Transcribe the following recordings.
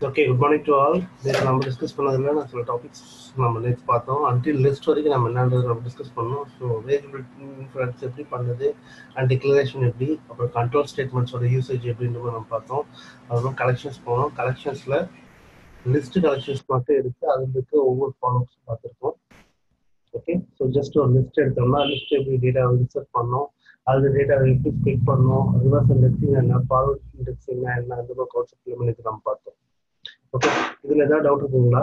Okay good morning to all நேற்று நம்ம discuss பண்ணதில்ல நான் சில டாபிக்ஸ் நம்ம நேற்று பார்த்தோம் அன்டில் லிஸ்ட் வரைக்கும் நம்ம என்னன்றது நம்ம டிஸ்கஸ் பண்ணோம் ஸோ வேரியபிள் இன்ஃபுளுன்ஸ் எப்படி பண்ணுது அண்ட் டிக்ளரேஷன் எப்படி அப்புறம் கண்ட்ரோல் ஸ்டேட்மெண்ட்ஸோட யூசேஜ் எப்படின்ற நம்ம பார்த்தோம் அப்புறம் கலெக்ஷன்ஸ் போனோம் கலெக்ஷன்ஸில் லிஸ்ட் கலெக்ஷன்ஸ் மட்டும் எடுத்து அதில் இருக்க ஒவ்வொரு ஃபாலோஸ் பார்த்துருக்கோம் ஓகே ஸோ ஜஸ்ட் ஒரு லிஸ்ட் எடுத்தோம்னா லிஸ்ட் எப்படி டேட்டா இன்சர்ட் பண்ணோம் அது டேட்டா எப்படி ஸ்பிக் பண்ணோம் ரிவர்ஸ் இண்டெக்ஸிங் என்ன ஃபார்வர்ட் இண்டெக்ஸிங் என்ன அந்த கான்செப்ட் இம்ப்ளிமெண்ட் நம்ம பார்த்தோம் ஓகே இதுல ஏதாவது டவுட் இருக்குங்களா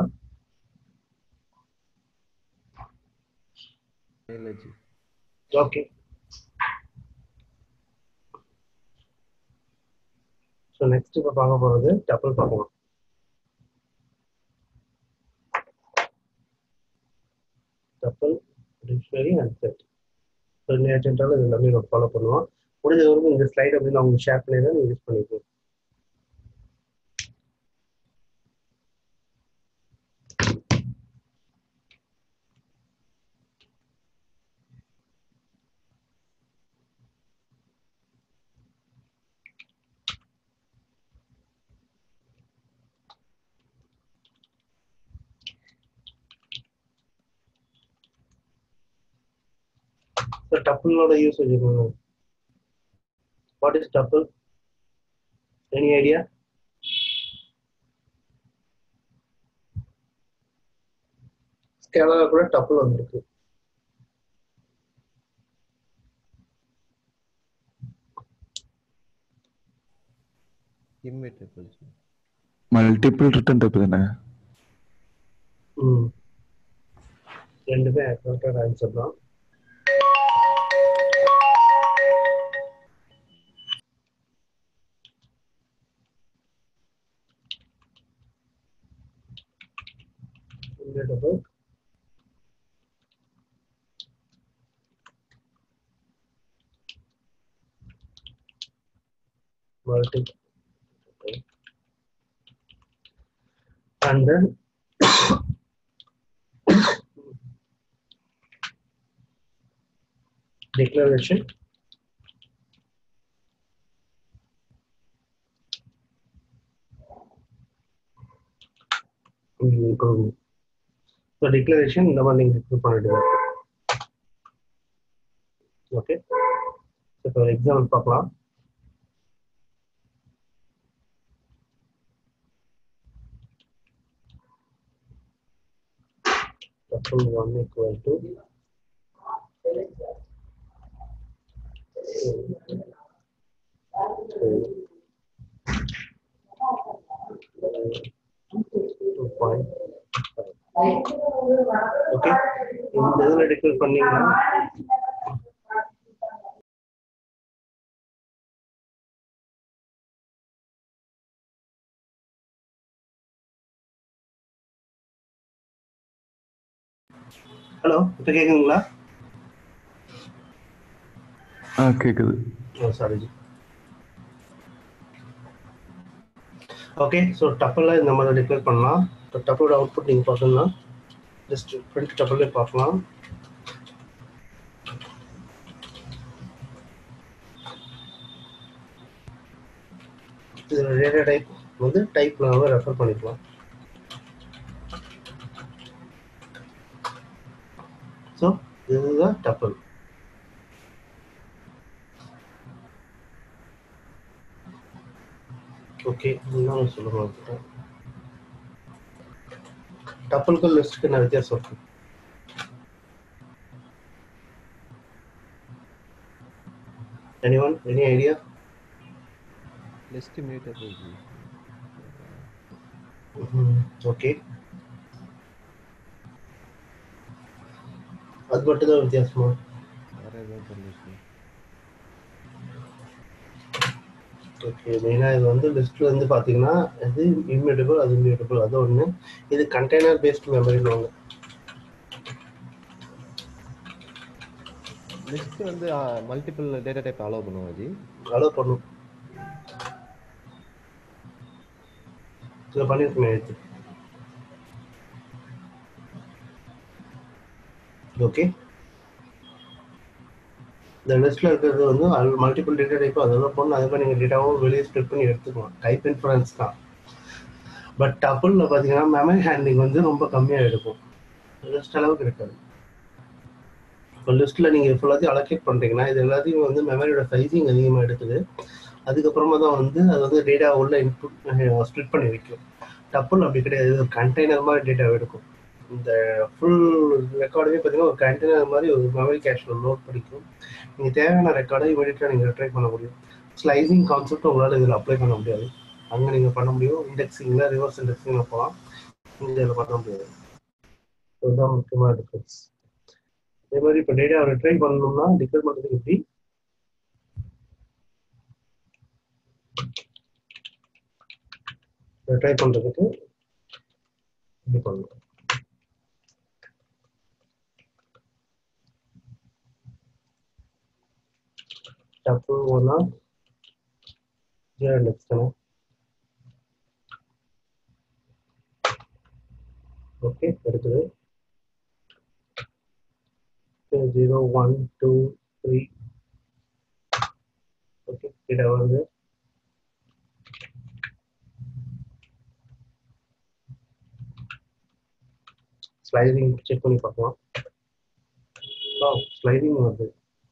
இல்லை ஜி ஓகே ஸோ நெக்ஸ்ட் இப்போ பார்க்க போகிறது டப்பிள் பார்க்கலாம் tuple dictionary and set so நேற்றாலும் இது எல்லாமே நம்ம ஃபாலோ பண்ணுவோம் முடிஞ்ச வரைக்கும் இந்த ஸ்லைட் அப்படி நான் உங்களுக்கு ஷேர் பண்ணி தான் நீங்கள் யூஸ் பண்ணிக்கலாம் So tuple usage என்னன்னா what is tuple any idea scalar கூட டப்புள் வந்திருக்கு immutable ji multiple return type தானே ம் ரெண்டுமே கரெக்டான ஆன்சர் தான் Immutable. Multiple. Okay. And then declaration so declaration இந்த மாதிரி நீங்கள் டிக்ளேர் பண்ணிட்டு ஓகே இப்போ எக்ஸாம்பிள் பார்க்கலாம் Tuple one equal to two point okay இந்த இதில் டிக்ளேர் பண்ணீங்கன்னா ஹலோ இப்போ கேட்குதுங்களா ஆ கேக்குது ஓ sorry ji okay so tuple இந்த மாதிரி டிக்ளேர் பண்ணலாம் இப்போ டப்பலோட அவுட்புட் நீங்கள் பார்க்கணும்னா ஜஸ்ட் பிரிண்ட் டப்பிலே பார்க்கலாம் இதில் டேட்டா டைப் வந்து டைப் நாம ரெஃபர் பண்ணிக்கலாம் ஸோ இதுதான் டப்பிள் ஓகே இன்னும் சொல்ல மாட்டேன் டப்பிள்க்கும் லிஸ்ட்டுக்கு என்ன வித்தியாசம் இருக்கு anyone any idea list immutable ji okay அது மட்டும் தான் வித்தியாசமா வேற எதுவும் தெரியல ஜி ஓகே மெயினாக இது வந்து லிஸ்ட்ல வந்து பார்த்தீங்கன்னா இது இம்யூட்டபிள் அது இம்யூட்டபிள் அது ஒன்று இது கண்டெய்னர் பேஸ்ட் மெமரின்னு ஒன்று லிஸ்ட் வந்து மல்டிபிள் டேட்டா டைப் அலோவ் பண்ணுவோம் ஜி அலோவ் பண்ணும் இதில் பண்ணியிருக்கேன் எடுத்து ஓகே இந்த லிஸ்ட்ல இருக்கிறது வந்து மல்டிபிள் டேட்டா டைப் அதெல்லாம் பண்ணணும் அதே மாதிரி நீங்கள் டேட்டாவும் வெளியே ஸ்ப்ளிட் பண்ணி எடுத்துக்கலாம் டைப் இன்ஃபரன்ஸ் தான் பட் டபுள்ல பாத்தீங்கன்னா மெமரி ஹேண்ட்லிங் வந்து ரொம்ப கம்மியா எடுக்கும் லிஸ்ட் அளவுக்கு இருக்காது இப்போ லிஸ்ட்ல நீங்க ஃபுல்லாத்தையும் அலோகேட் பண்றீங்கன்னா இது எல்லாத்தையும் வந்து மெமரியோட சைசிங் அதிகமாக எடுக்குது அதுக்கப்புறமா தான் வந்து அது வந்து டேட்டா உள்ள இன்புட் ஸ்ப்ளிட் பண்ணி வைக்கும் டப்புள் அப்படி கிடையாது ஒரு கண்டெய்னர் மாதிரி டேட்டா எடுக்கும் இந்த ஃபுல் ரெக்கார்டுமே பார்த்தீங்கன்னா ஒரு கண்டெய்னர் மாதிரி ஒரு மெமரி கேஷில் லோட் படிக்கும் நீங்கள் தேவையான ரெக்கார்டை இமீடியட்டாக நீங்கள் ட்ரை பண்ண முடியும் ஸ்லைசிங் கான்செப்ட் உங்களால் இதில் அப்ளை பண்ண முடியாது அங்கே நீங்கள் பண்ண முடியும் இண்டெக்ஸிங்கில் ரிவர்ஸ் இண்டெக்ஸிங்கில் போகலாம் இங்கே இதில் பண்ண முடியாது இதுதான் முக்கியமான டிஃப்ரென்ஸ் அதே மாதிரி இப்போ டேட்டா ரிட்ரை பண்ணணும்னா டிக்ளேர் பண்ணுறதுக்கு எப்படி ரிட்ரை பண்ணுறதுக்கு இப்படி பண்ணணும் டப்பு ஒன்னா ஜீரோ இண்டெக்ஸ் தானே ஓகே இருக்குது zero one two three okay data வருது ஸ்லைடிங் செக் பண்ணி பார்க்கலாம் ஸ்லைடிங் வருது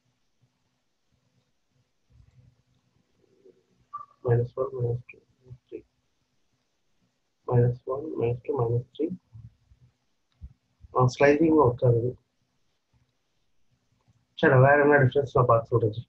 minus 1 minus 2 minus 3 minus 1 minus 2 minus 3 sliding work ஆகுது சரி வேற என்ன டிஃப்ரென்ஸ் நான் பார்த்து சொல்றேன்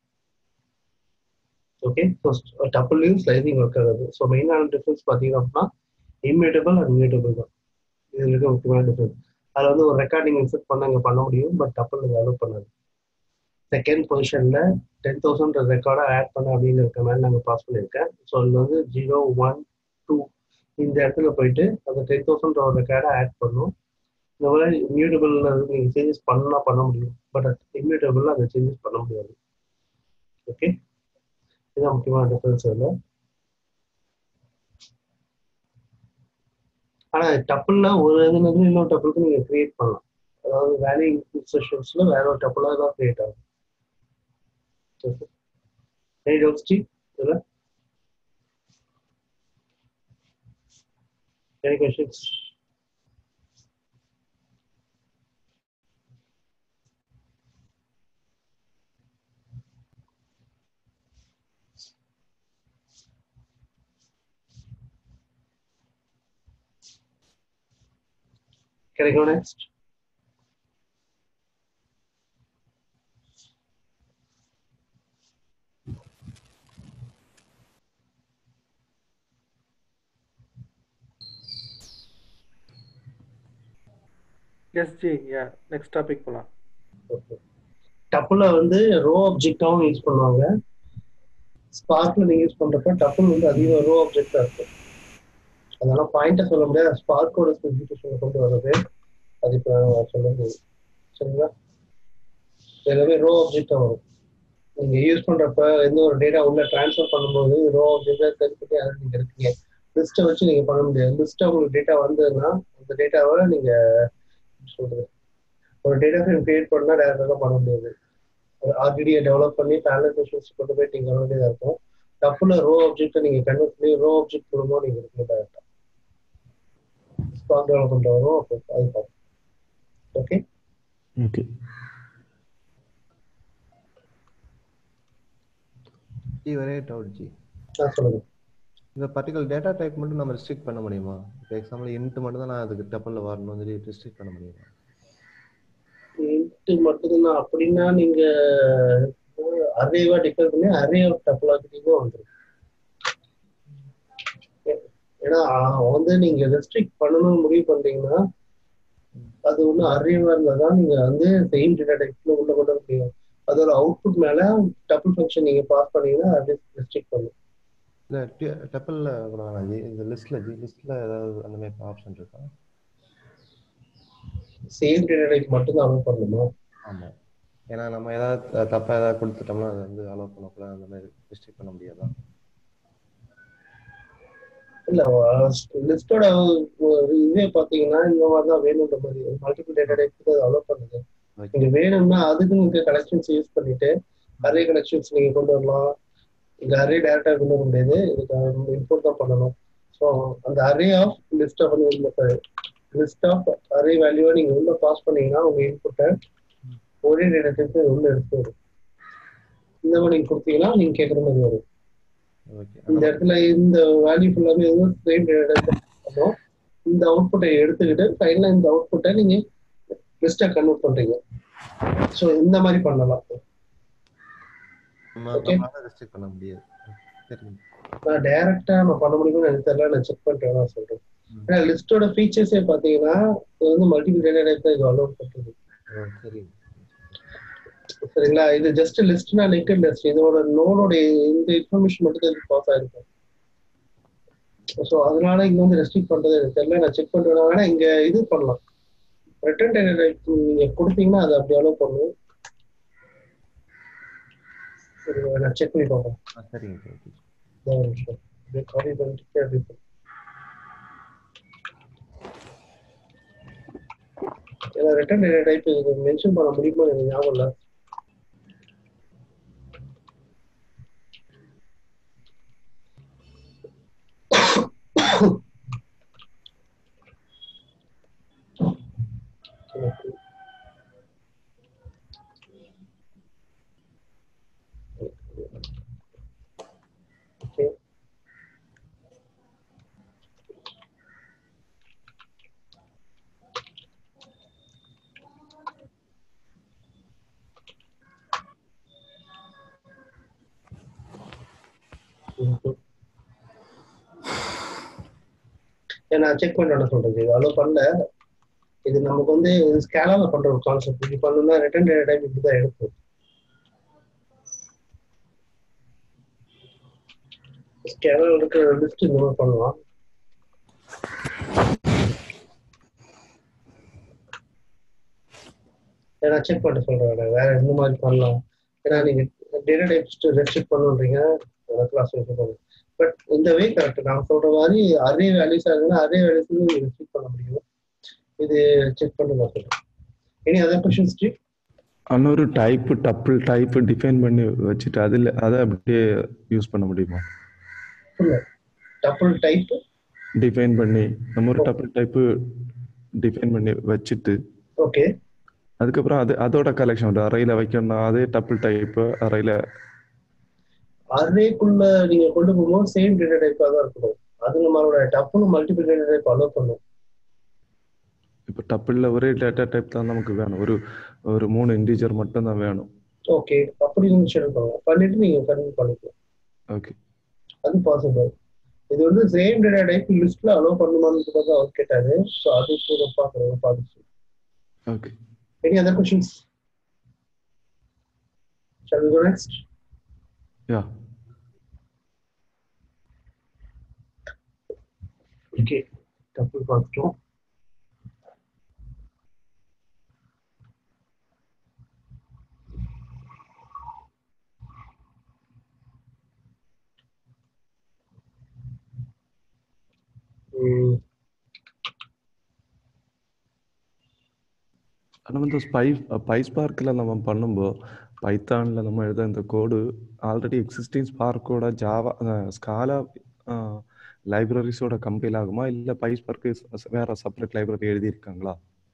ஓகே ஸோ டப்புள்லையும் ஸ்லைடிங் ஒர்க் ஆகுது ஸோ மெயினான டிஃப்ரென்ஸ் பார்த்தீங்க அப்படின்னா இம்யூட்டபிள் அண்ட் மியூட்டபிள் தான் இது இருக்க முக்கியமான டிஃப்ரென்ஸ் அதில் வந்து ஒரு ரெக்கார்டிங் இன்செர்ட் பண்ண இங்கே பண்ண முடியும் பட் டப்புள் இங்கே அலோவ் பண்ணாது செகண்ட் பொசிஷனில் டென் தௌசண்ட் ரெக்கார்டை ஆட் பண்ண அப்படின்னு இருக்க மாதிரி நாங்கள் பாஸ் பண்ணியிருக்கேன் ஸோ அதில் வந்து ஜீரோ ஒன் டூ இந்த இடத்துல போயிட்டு அந்த டென் தௌசண்ட் ரெக்கார்டை ஆட் பண்ணும் இந்த மாதிரி இம்யூட்டபிளில் நீங்கள் சேஞ்சஸ் பண்ணால் பண்ண முடியும் பட் இம்யூட்டபிளில் அதை சேஞ்சஸ் பண்ண முடியாது ஓகே இதுதான் முக்கியமான டிஃபரன்ஸ் அதில் ஆனால் டப்புளில் ஒரு இதுலேருந்து இன்னொரு டப்புளுக்கு நீங்கள் கிரியேட் பண்ணலாம் அதாவது வேல்யூ இன்செஷன்ஸில் வேற ஒரு டப்புளாக தான் கிரியேட் ஆகும் Any doubts, Steve? Dilla? Any questions? Can I go next? Yes ji yeah next topic போலாம் டப்புல வந்து ரோ ஆப்ஜெக்டாவும் யூஸ் பண்ணுவாங்க ஸ்பார்க்ல நீங்க யூஸ் பண்றப்ப டப்புல் வந்து அதிக ரோ ஆப்ஜெக்டா இருக்கும் அதனால பாயிண்ட சொல்ல முடியாது ஸ்பார்க்கோட ஸ்பெசிஃபிகேஷன் கொண்டு வர்றது அது இப்போ நான் சொல்ல முடியாது சரிங்களா எல்லாமே ரோ ஆப்ஜெக்டா வரும் நீங்க யூஸ் பண்றப்ப எந்த ஒரு டேட்டா உள்ள ட்ரான்ஸ்ஃபர் பண்ணும்போது ரோ ஆப்ஜெக்டா தெரிஞ்சுட்டு அதை நீங்க இருக்கீங்க லிஸ்ட்டை வச்சு நீங்க பண்ண முடியாது லிஸ்ட்டை உங்களுக்கு டேட்டா வந்ததுன்னா அந்த டேட்டாவை நீங்க சொல்றது ஒரு டேட்டா ஃப்ரேம் கிரியேட் பண்ணா டேரக்டாக பண்ண முடியாது ஆர்டிடியை டெவலப் பண்ணி பேனலைசேஷன்ஸ் கொண்டு போய் நீங்க வர வேண்டியதா இருக்கும் டப்புல ரோ ஆப்ஜெக்ட்டை நீங்க கன்வெர்ட் பண்ணி ரோ ஆப்ஜெக்ட் மூலமா நீங்க இருக்கணும் டேரக்டா ஸ்பாக் டெவலப்மெண்ட் வரும் அப்போ அது பார்ப்போம் ஓகே ஓகே ஜி ஒரே டவுட் ஜி நான் சொல்லுங்க இந்த பர்டிகுலர் டேட்டா டைப் மட்டும் நம்ம ரெஸ்ட்ரிக்ட் பண்ண முடியுமா இப்போ எக்ஸாம்பிள் இன்ட் மட்டும் தான் நான் அதுக்கு டப்பில் வரணும்னு சொல்லி ரெஸ்ட்ரிக்ட் பண்ண முடியுமா இன்ட்டு மட்டும்தான் அப்படின்னா நீங்க அரேவா டிக்ளேர் பண்ணி அரே ஆஃப் டப்புலாக்கிட்டீங்க வந்துடும் ஏன்னா அவன் வந்து நீங்க ரெஸ்ட்ரிக்ட் பண்ணணும்னு முடிவு பண்றீங்கன்னா அது ஒண்ணு அரேவா இருந்தா தான் நீங்க வந்து சேம் டேட்டா டைப்ல உள்ள கொண்டு வர முடியும் அதோட அவுட்புட் மேல டபுள் ஃபங்க்ஷன் நீங்க பாஸ் பண்ணீங்கன்னா அது ரெஸ்ட்ரிக்ட் பண்ணும் இல்லை டப்பிளில் கூட வேணாம் ஜி இந்த லிஸ்ட்டில் ஜி லிஸ்ட்டில் ஏதாவது அந்த மாதிரி ஆப்ஷன் இருக்கா சேம் டேட்டா டைப் மட்டும் தான் அலோவ் பண்ணணுமா ஆமாம் ஏன்னா நம்ம ஏதாவது தப்பாக ஏதாவது கொடுத்துட்டோம்னா அதை வந்து அலோவ் பண்ணக்குள்ள அந்த மாதிரி ரெஸ்ட்ரிக்ட் பண்ண முடியாதா இல்ல லிஸ்டோட இதே பாத்தீங்கன்னா இந்த மாதிரி தான் வேணுன்ற மாதிரி மல்டிபிள் டேட்டா டைப் அலோவ் பண்ணுது ஓகே நீங்க வேணும்னா அதுக்கு நீங்க கலெக்ஷன்ஸ் யூஸ் பண்ணிட்டு அரே கலெக்ஷன்ஸ் நீங்க கொண்டு வரலாம் இங்க அரே டேரக்டா கொண்டு வர முடியாது இதுக்கு இம்போர்ட் தான் பண்ணணும் ஸோ அந்த array of list of list of array வேல்யூவை நீங்க உள்ள பாஸ் பண்ணீங்கன்னா உங்க இன்புட்டை ஒரே டேட்டாக்கு உள்ள எடுத்து வரும் இந்த மாதிரி நீங்க கொடுத்தீங்கன்னா நீங்க கேட்குற மாதிரி வரும் ஓகே இந்த இடத்துல இந்த வேல்யூ ஃபுல்லாமே வந்து சேம் டேட்டா பண்ணும் இந்த அவுட்புட்டை எடுத்துக்கிட்டு ஃபைனலாக இந்த அவுட்புட்டை நீங்க லிஸ்ட்டை கன்வெர்ட் பண்றீங்க ஸோ இந்த மாதிரி பண்ணலாம் நம்ம Okay. நம்மளால ரெஸ்ட்ரிக்ட் பண்ண முடியாது சரிங்க நான் டைரக்டா நம்ம பண்ண முடியும்னு எனக்கு தெரியல நான் செக் பண்ணிட்டு நான் சொல்றேன் ம். ஏன்னா லிஸ்டோட ஃபீச்சர்ஸே பாத்தீங்கன்னா இது வந்து மல்டிபிள் டேட்டா டைப் தான் இது அலோட் பண்றது ஓ, சரிங்க சரிங்களா இது ஜஸ்ட் லிஸ்ட்னா லிங்கட் லிஸ்ட் இதோட நோடோட இந்த இன்ஃபர்மேஷன் மட்டும் தான் பாஸ் ஆயிருக்கும் ஸோ அதனால இங்க வந்து ரெஸ்ட்ரிக்ட் பண்றது எனக்கு தெரியல நான் செக் பண்ணிட்டு வேணா இங்க இது பண்ணலாம் ரிட்டர்ன் டேட்டா டைப் நீங்க கொடுத்தீங்கன்னா அது அப்படி அலோவ் பண்ணும் சரி நான் செக் பண்ணி பார்ப்போம் ஆ சரிங்க ஓகே இந்த ஒரு நிமிஷம் அப்படியே காப்பி பண்ணிட்டு அப்படி பண்ணு. ஏன்னா ரிட்டர்ன் டேட்டா டைப் இது மென்ஷன் பண்ண முடியுமா எனக்கு ஞாபகம் இல்லை Okay. Mhm. ஏன் நான் செக் பண்ண சொல்றது இது அவ்வளோ பண்ணல இது நமக்கு வந்து ஸ்கேலால பண்ற ஒரு கான்செப்ட் இப்படி பண்ணணும்னா ரிட்டர்ன் டேட்டா டைப் இப்படி தான் எடுக்கும் ஸ்கேலால இருக்கிற லிஸ்ட் இந்த மாதிரி பண்ணலாம் ஏன்னா செக் பண்ண சொல்றேன் வேற எந்த மாதிரி பண்ணலாம் ஏன்னா நீங்க டேட்டா டைப் ரெஸ்ட்ரிக்ட் பண்ணுன்றீங்க கிளாஸ் பண்ணுங்க பட் இந்த வே கரெக்ட் நான் சொல்ற மாதிரி அரே வேல்யூஸ் ஆகுதுன்னா அரே வேல்யூஸ் நீங்க ரெஸ்ட்ரிக்ட் பண்ண முடியும் இது செக் பண்ணி நான் சொல்றேன் எனி அதர் கொஸ்டின்ஸ் ஸ்ட்ரீட் இன்னொரு டைப் டப்பிள் டைப் டிஃபைன் பண்ணி வச்சுட்டு அதில் அதை அப்படியே யூஸ் பண்ண முடியுமா டபுள் டைப் டிஃபைன் பண்ணி நம்ம ஒரு டப்பிள் டைப்பு டிஃபைன் பண்ணி வச்சுட்டு ஓகே அதுக்கப்புறம் அது அதோட கலெக்ஷன் ஒரு அறையில் வைக்கணும்னா அதே டப்பிள் டைப்பு அறையில் அரேக்குள்ள நீங்க கொண்டு போகும்போது சேம் டேட்டா டைப்பா தான் இருக்கணும் அது நம்மளோட டப்புன்னு மல்டிபிள் டேட்டா டைப் அலோவ் பண்ணும் இப்போ டப்பிளில் ஒரே டேட்டா டைப் தான் நமக்கு வேணும் ஒரு ஒரு மூணு இன்டீஜர் மட்டும் தான் வேணும் ஓகே அப்படி நீங்க ஷெடியூல் பண்ணலாம் பண்ணிட்டு நீங்க கன்வெர்ட் பண்ணிக்கலாம் ஓகே அது பாசிபிள் இது வந்து சேம் டேட்டா டைப் லிஸ்ட்ல அலோவ் பண்ணுமான்னு கூட தான் அவர் கேட்டாரு ஸோ அது கூட பார்க்குறோம் பார்த்து okay any other questions Shall we go next? Yeah Okay, double பார்த்துட்டோம் ம், ஆனால் வந்து ஸ்பை பைஸ் பார்க்கில் நம்ம பண்ணும்போது பைத்தானில் நம்ம எழுத இந்த கோடு ஆல்ரெடி எக்ஸிஸ்டிங் ஸ்பார்க்கோட ஜாவா ஸ்காலா லைப்ரரிஸோட கம்பைல் ஆகுமா இல்லை பைஸ் பார்க்கு வேற செப்பரேட் லைப்ரரி எழுதியிருக்காங்களா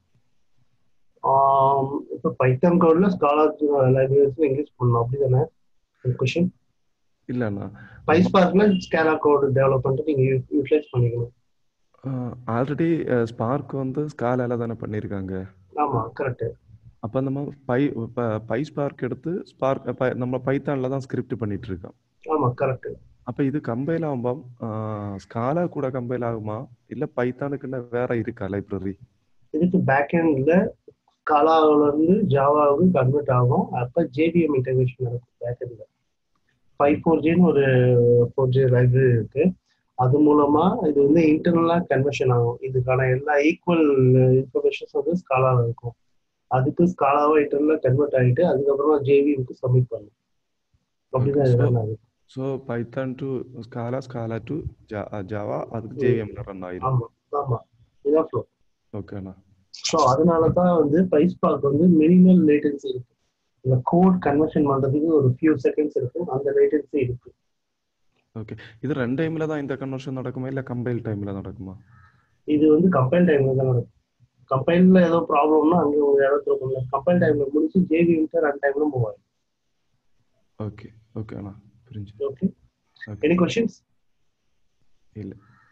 ஆம், இப்போ பைத்தன் கோட்ல ஸ்காலர் லைப்ரரிஸ் இங்கிலீஷ் பண்ணணும் அப்படிதானே கொஷின் இல்லைண்ணா பைஸ் பார்க்ல ஸ்கேலா கோட் டெவலப் பண்ணிட்டு நீங்க யூட்டிலைஸ் பண்ணிக்கணும் ஆல்ரெடி ஸ்பார்க் வந்து ஸ்காலால தானே பண்ணியிருக்காங்க ஆமா கரெக்ட் அப்போ நம்ம பை பை ஸ்பார்க் எடுத்து ஸ்பார்க் நம்ம பைத்தானில் தான் ஸ்கிரிப்ட் பண்ணிட்டு இருக்கோம் ஆமா கரெக்ட் அப்போ இது கம்பைல் ஆகும்போது ஸ்காலா கூட கம்பைல் ஆகுமா இல்லை பைத்தானுக்குன்னு வேற இருக்கா லைப்ரரி இதுக்கு பேக் எண்ட்ல ஸ்காலாவில இருந்து ஜாவாவுக்கு கன்வெர்ட் ஆகும் அப்ப ஜேபிஎம் இன்டகிரேஷன் நடக்கும் பேக் எண்ட்ல ஃபைவ் ஃபோர் ஜின்னு ஒரு ஃபோர் ஜி லைப்ரரி இருக்கு அது மூலமா இது வந்து இன்டர்னலா கன்வர்ஷன் ஆகும் இதுக்கான எல்லா ஈக்குவல் இன்ஃபர்மேஷன்ஸ் வந்து ஸ்காலால இருக்கும் அதுக்கு ஸ்காலாவா இன்டர்னலா கன்வெர்ட் ஆகிட்டு அதுக்கப்புறமா ஜேவிஎம்க்கு சப்மிட் பண்ணும் அப்படிதான் இது run ஆகுது so Python to Scala Scala to Java அதுக்கு ஜேவிஎம்ல ரன் ஆயிடும் ஆமா ஆமா இதான் ஃப்ளோ ஓகேண்ணா ஸோ அதனால தான் வந்து பைஸ் பார்க் வந்து மினிமல் லேட்டன்சி இருக்கு இந்த கோட் கன்வர்ஷன் பண்றதுக்கு ஒரு ஃபியூ செகண்ட்ஸ் இருக்கும் அந்த லேட்டன்சி இருக்கு ஓகே இது ரெண்டு டைம்ல தான் இந்த கன்வர்ஷன் நடக்குமா இல்ல கம்பைல் டைம்ல நடக்குமா இது வந்து கம்பைல் டைம்ல தான் நடக்கும் கம்பைல்ல ஏதோ ப்ராப்ளம்னா அங்கே ஒரு இடத்துல இருக்கும்ல கம்பைல் டைம்ல முடிச்சு ஜேவி விட்டு ரன் டைம்ல போவாங்க ஓகே ஓகே அண்ணா புரிஞ்சு ஓகே ஓகே எனி கொஸ்டின்ஸ் இல்ல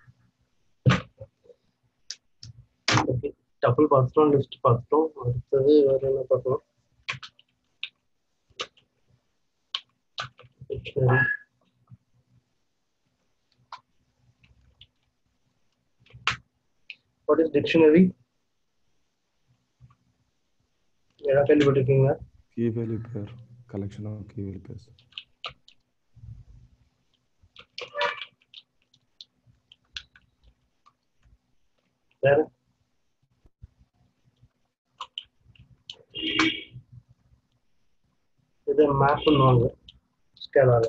ஓகே டபுள் பார்த்துட்டோம் லிஸ்ட் பார்த்துட்டோம் அடுத்தது வேற என்ன பார்க்கலாம் டிக்ஷனரி வாட் இஸ் டிக்ஷனரி யாராவது கேள்விப்பட்டிருக்கீங்களா key value pair collection of key value pairs வேற இதை மேப் பண்ணுவாங்க ஸ்கேலால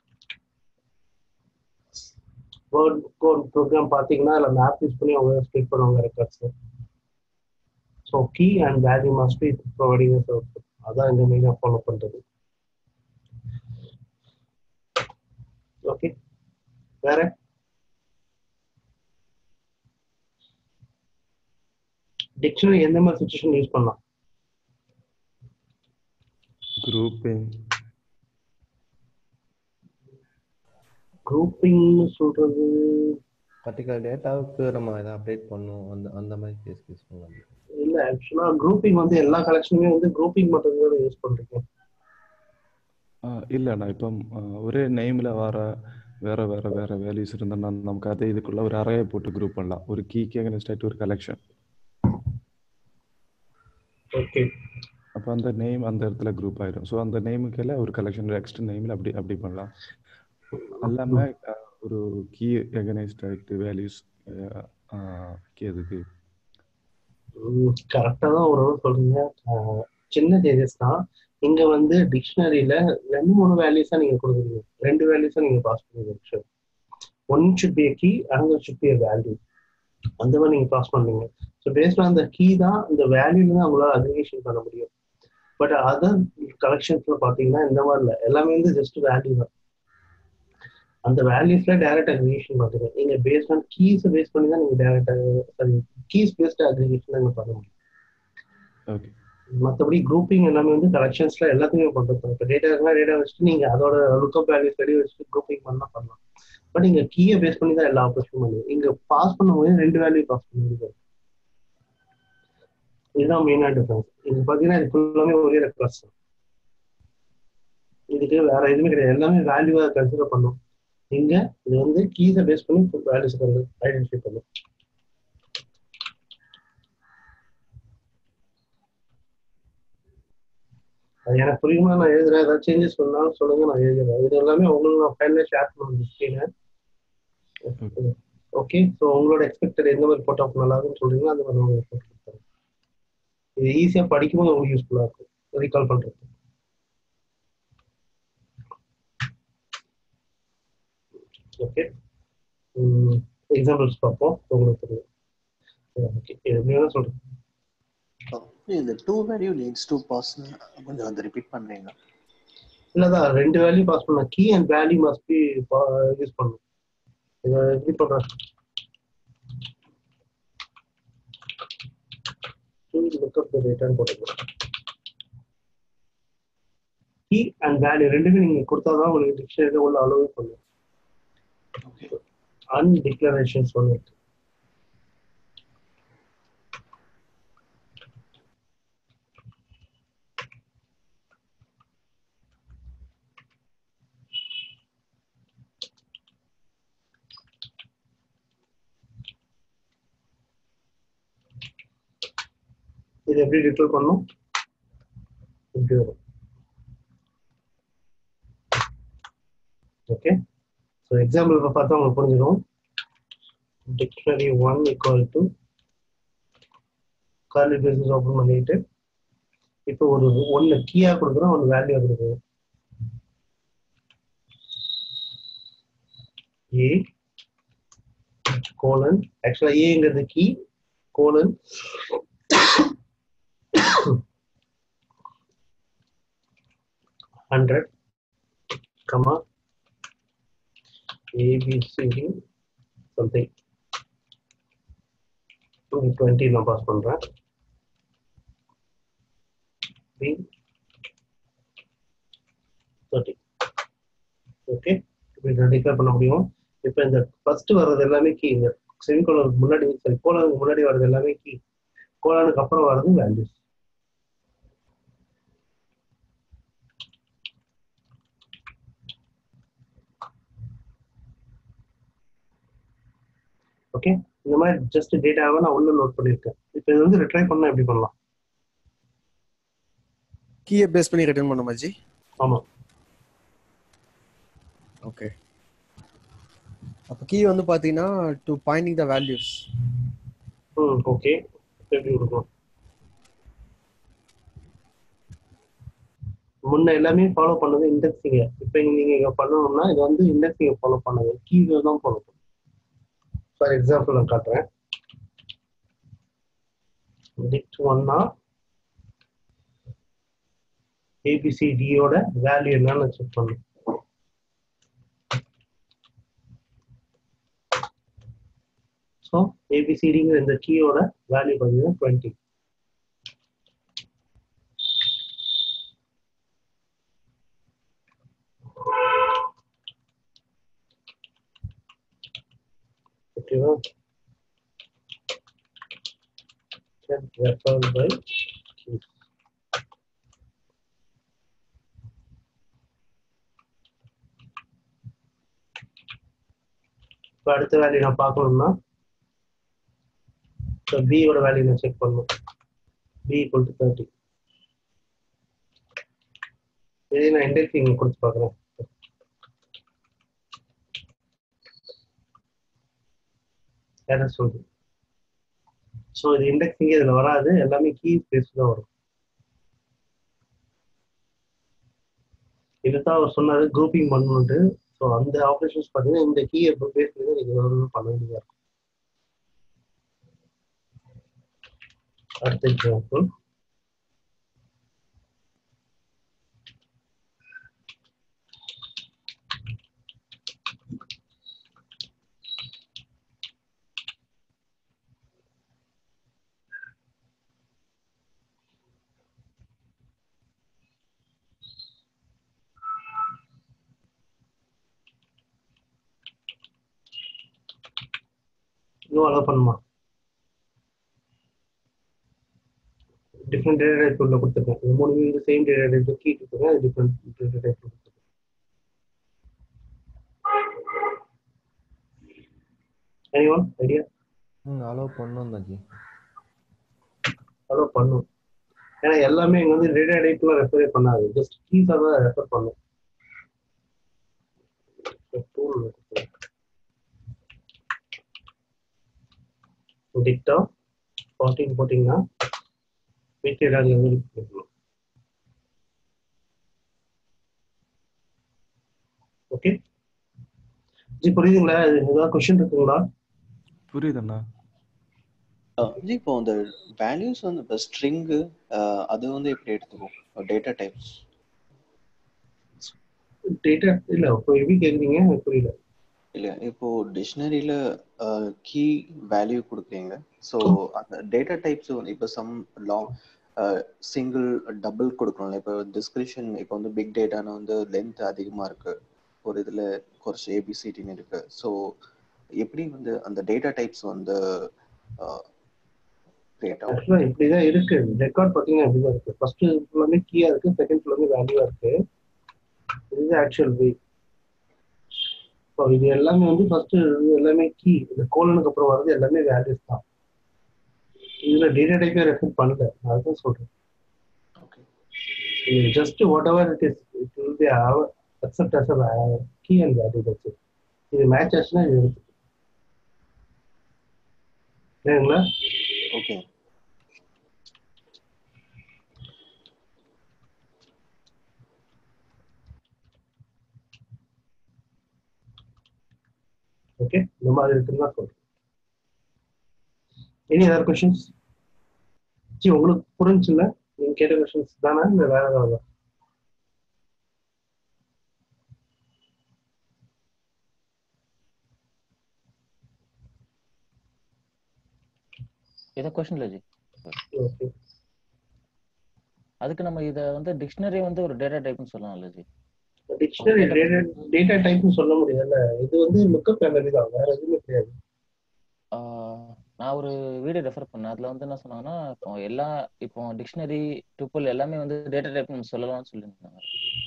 வேர்ட் கோட் ப்ரோக்ராம் பார்த்தீங்கன்னா அதில் மேப் யூஸ் பண்ணி அவங்க ஸ்பிளிட் பண்ணுவாங்க records so key and value must be providing அதான் இந்த மெயினாக ஃபாலோ பண்ணுறது ஓகே வேற டிக்ஷனரி எந்த மாதிரி சுச்சுவேஷன் யூஸ் பண்ணலாம் குரூப்பிங் குரூப்பிங்னு சொல்றது பர்டிகுலர் டேட்டாவுக்கு நம்ம இதை அப்டேட் பண்ணணும் அந்த அந்த மாதிரி கேஸ் யூஸ் பண்ணலாம் இல்ல ஆக்சுவலா குரூப்பிங் வந்து எல்லா கலெக்ஷனுமே வந்து குரூப்பிங் மட்டும் தான் யூஸ் பண்றீங்க இல்ல நான் இப்போ ஒரே நேம்ல வர வேற வேற வேற வேல்யூஸ் இருந்தா நமக்கு அதே இதுக்குள்ள ஒரு அறையை போட்டு குரூப் பண்ணலாம் ஒரு கீக்கு அகேன்ஸ்ட் ஒரு கலெக்ஷன் ஓகே அப்போ அந்த நேம் அந்த இடத்துல குரூப் ஆயிடும் ஸோ அந்த நேமுக்கு ஒரு கலெக்ஷன் நெக்ஸ்ட் நேம்ல அப்படி அப்படி பண்ணலாம் எல்லாமே அஹ், ஒரு கீ எகனைஸ்ட் ஆகிட்டு வேல்யூஸ் எதுக்கு கரெக்டா தான் ஒரு சொல்றீங்க அஹ், சின்ன சேஞ்சஸ் தான் இங்க வந்து டிக்ஷனரியில ரெண்டு மூணு வேல்யூஸா நீங்க கொடுக்குறீங்க ரெண்டு வேல்யூஸா நீங்க பாஸ் பண்ணுங்க one should be a key another should be a value அந்த மாதிரி நீங்க பாஸ் பண்றீங்க so based on the key தான் இந்த வேல்யூல தான் உங்களால அக்ரிகேஷன் பண்ண முடியும் பட் அதர் கலெக்ஷன்ஸ்ல பாத்தீங்கன்னா இந்த மாதிரி இல்லை எல்லாமே வந்து ஜஸ்ட் வேல்யூ தான் அந்த வேல்யூஸ்ல டைரக்ட் அக்ரிகேஷன் பாத்துங்க நீங்க பேஸ்ட் ஆன் கீஸ் பேஸ் பண்ணி தான் நீங்க direct sorry keys based aggregation நீங்க பண்ண முடியும் ஓகே மற்றபடி குரூப்பிங் எல்லாமே வந்து கலெக்ஷன்ஸ்ல எல்லாத்தையுமே பண்றது இப்போ டேட்டா இருந்தா டேட்டா வச்சுட்டு நீங்க அதோட லுக்கப் வேல்யூஸ் ரெடி வச்சுட்டு குரூப்பிங் பண்ணா பண்ணலாம் பட் நீங்க கீயை பேஸ் பண்ணி தான் எல்லா ஆப்ரேஷன் பண்ணுவீங்க இங்க பாஸ் பண்ணும்போது ரெண்டு வேல்யூ பாஸ் பண்ண முடியும் இதுதான் மெயினான டிஃபரன்ஸ் இது பாத்தீங்கன்னா இது ஃபுல்லாமே ஒரே ரெக்வஸ்ட் இதுக்கு வேற எதுவுமே கிடையாது எல்லாமே வேல்யூவா கன்சிடர் பண்ணும் இங்க இது வந்து கீஸை பேஸ் பண்ணி வேல்யூஸ் ஐடென்டிஃபை பண்ணும் அது எனக்கு புரியுமா நான் எழுதுறேன் ஏதாவது சேஞ்சஸ் பண்ணாலும் சொல்லுங்க நான் எழுதுறேன் இது எல்லாமே உங்களுக்கு நான் ஃபைனலாக ஷேர் பண்ணுவேன் ஸ்க்ரீனை ஓகே ஸோ உங்களோட எக்ஸ்பெக்டட் எந்த மாதிரி ஃபோட்டோ நல்லா இருக்குன்னு சொல்றீங்களோ அந்த மாதிரி உங்களுக்கு போட்டு கொடுத்துறேன் இது ஈஸியாக படிக்கும்போது உங்களுக்கு யூஸ்ஃபுல்லாக இருக்கும் ரீகால் பண்ணுறது ஓகே எக்ஸாம்பிள்ஸ் பார்ப்போம் உங்களுக்கு தெரியும் ஓகே எப்படி வேணா சொல்றேன் இந்த two value leads to pass கொஞ்சம் வந்து ரிப்பீட் பண்றீங்க இல்லதான் ரெண்டு வேல்யூ பாஸ் பண்ண key and value must be use பண்ணணும் இதை எப்படி பண்றேன் லுக்கப் ரிட்டர்ன் போட்டுக்கலாம் கீ அண்ட் வேல்யூ ரெண்டுமே நீங்க கொடுத்தாதான் உங்களுக்கு டிக்ஷனரி உள்ள அலோவ் பண்ணும் ஓகே அன்டிக்ளரேஷன்ஸ் ஒன்று இருக்கு இது எப்படி டிக்ளேர் பண்ணும் இப்படி வரும் ஓகே ஸோ எக்ஸாம்பிள் பார்த்தா உங்களுக்கு புரிஞ்சிடும் dictionary one equal to curly braces open பண்ணிட்டு இப்போ ஒரு ஒன்னு கீயா கொடுக்குறோம் ஒன்னு வேல்யூ கொடுக்குறோம் ஏ கோலன் ஆக்சுவலா ஏங்கிறது key colon hundred comma ABCD something twenty நான் பாஸ் பண்றேன் பி தேர்ட்டி ஓகே இப்போ இதை டிக்ளேர் பண்ண முடியும் இப்போ இந்த ஃபர்ஸ்ட் வர்றது எல்லாமே கீ இந்த செமிகோலனுக்கு முன்னாடி சரி கோலனுக்கு முன்னாடி வர்றது எல்லாமே கீ கோலனுக்கு அப்புறம் வர்றது வேல்யூஸ் ஓகே இந்த மாதிரி ஜஸ்ட் டேட்டாவை நான் உள்ள நோட் பண்ணியிருக்கேன் இப்போ இது வந்து ரிட்ரை பண்ணா எப்படி பண்ணலாம் கீயை பேஸ் பண்ணி ரிட்டர்ன் பண்ணுமா ஜி ஆமா ஓகே அப்போ கீ வந்து பார்த்தீங்கன்னா டு பாயிண்டிங் த வேல்யூஸ் ம் ஓகே எப்படி கொடுக்கும் முன்ன எல்லாமே ஃபாலோ பண்ணது இண்டெக்ஸிங்க இப்போ நீங்க இங்க பண்ணணும்னா இது வந்து இண்டெக்ஸிங்க ஃபாலோ பண்ணது கீவேர்ட் தான் ஃபாலோ பண்ணும் ஃபார் எக்ஸாம்பிள் நான் காட்டுறேன் டிக்ட் ஒன்னா ஏபிசிடியோட வேல்யூ என்னன்னு செக் பண்ணும் ஸோ ஏபிசிடிங்கிற இந்த கீயோட வேல்யூ பார்த்தீங்கன்னா டுவெண்ட்டி ஓகேவா referred by keys. இப்போ அடுத்த வேல்யூ நான் பார்க்கணும்னா இப்போ பியோட வேல்யூ நான் செக் பண்ணணும் பி ஈக்குவல் டு தேர்ட்டி இதே நான் இண்டெக்ஸிங் கொடுத்து பார்க்குறேன் எரர் சொல்லுது ஸோ இது இண்டெக்ஸிங் இதில் வராது எல்லாமே கீ ஸ்பேஸ் தான் வரும் இதுதான் அவர் சொன்னாரு குரூப்பிங் பண்ணணுன்ட்டு ஸோ அந்த ஆப்ரேஷன்ஸ் பார்த்தீங்கன்னா இந்த கீ எப்போ பேஸ் பண்ணி தான் நீங்கள் பண்ண வேண்டியதாக இருக்கும் அடுத்த எக்ஸாம்பிள் இதுவும் அலோவ் பண்ணுமா டிஃப்ரெண்ட் டேட்டா டைப் உள்ள கொடுத்துருக்கேன் இது மூணு இந்த சேம் டேட்டா டைப் கீ கொடுத்துருக்கேன் அது டிஃப்ரெண்ட் டேட்டா டைப் கொடுத்துருக்கேன் எனிவன் ஐடியா ம் அலோவ் பண்ணோம் தான் ஜி அலோவ் பண்ணும் ஏன்னா எல்லாமே இங்க வந்து டேட்டா டைப்லாம் ரெஃபரே பண்ணாது ஜஸ்ட் கீஸாக தான் ரெஃபர் பண்ணும் டூல் டிக்டா ஃபார்ட்டின் போட்டிங்கன்னா வீட்டு டேட்டால இருந்து எடுக்கணும் ஓகே ஜி புரியுதுங்களா இது ஏதாவது கொஸ்டின் இருக்குங்களா புரியுதுண்ணா ஜி இப்போ அந்த வேல்யூஸ் வந்து இப்போ ஸ்ட்ரிங்கு அது வந்து எப்படி எடுத்துக்கும் டேட்டா டைப்ஸ் டேட்டா இல்ல இப்போ எப்படி கேக்குறீங்க எனக்கு புரியல இல்ல இப்போ டிக்ஷனரியில கீ வேல்யூ கொடுக்குறீங்க ஸோ அந்த டேட்டா டைப்ஸ் இப்போ சம் லாங் சிங்கிள் டபுள் கொடுக்கணும்ல இப்போ டிஸ்கிரிப்ஷன் இப்போ வந்து பிக் டேட்டான வந்து லென்த் அதிகமா இருக்கு ஒரு இதுல குறைச்சு ஏபிசிடின்னு இருக்கு ஸோ எப்படி வந்து அந்த டேட்டா டைப்ஸ் வந்து கிரியேட் ஆகும் ஆக்சுவலா இப்படிதான் இருக்கு ரெக்கார்ட் பாத்தீங்கன்னா இப்படிதான் இருக்கு ஃபர்ஸ்ட் ஃபுல்லாமே கீயா இருக்கு செகண்ட் ஃபுல்லாமே வேல்யூவா இருக்கு இது ஆக்சுவல் வே ஸோ இது எல்லாமே வந்து ஃபர்ஸ்ட் எல்லாமே கீ இந்த கோலனுக்கு அப்புறம் வர்றது எல்லாமே வேல்யூஸ் தான் இதுல டேட்டா டைப்பே ரெஃபர் பண்ணல நான் அதுதான் சொல்றேன் okay just whatever it is it will be accept as key and value that's இது மேட்ச் ஆச்சுன்னா இது எடுத்து சரிங்களா ஓகே ஓகே இந்த மாதிரி இருக்குன்னு தான் சொல்றேன் எனி அதர் கொஸ்டின்ஸ் ஜி உங்களுக்கு புரிஞ்சுல நீங்க கேட்ட கொஸ்டின்ஸ் தானே இல்ல வேற ஏதாவது இதை கொஸ்டின் இல்லை ஜி ஓகே அதுக்கு நம்ம இதை வந்து டிக்ஷனரி வந்து ஒரு டேட்டா டைப்னு சொல்லலாம்ல ஜி டிக்ஷனரி டேட்டா டேட்டா டைப்னு சொல்ல முடியல இது வந்து லுக்கப் மெமரி தான் வேற எதுவுமே கிடையாது ஆஹ் நான் ஒரு வீடியோ ரெஃபர் பண்ணேன் அதுல வந்து என்ன சொன்னாங்கன்னா இப்போ எல்லா இப்போ டிக்ஷனரி டுப்பிள் எல்லாமே வந்து டேட்டா டைப் நம்ம சொல்லலாம்னு சொல்லியிருந்தாங்க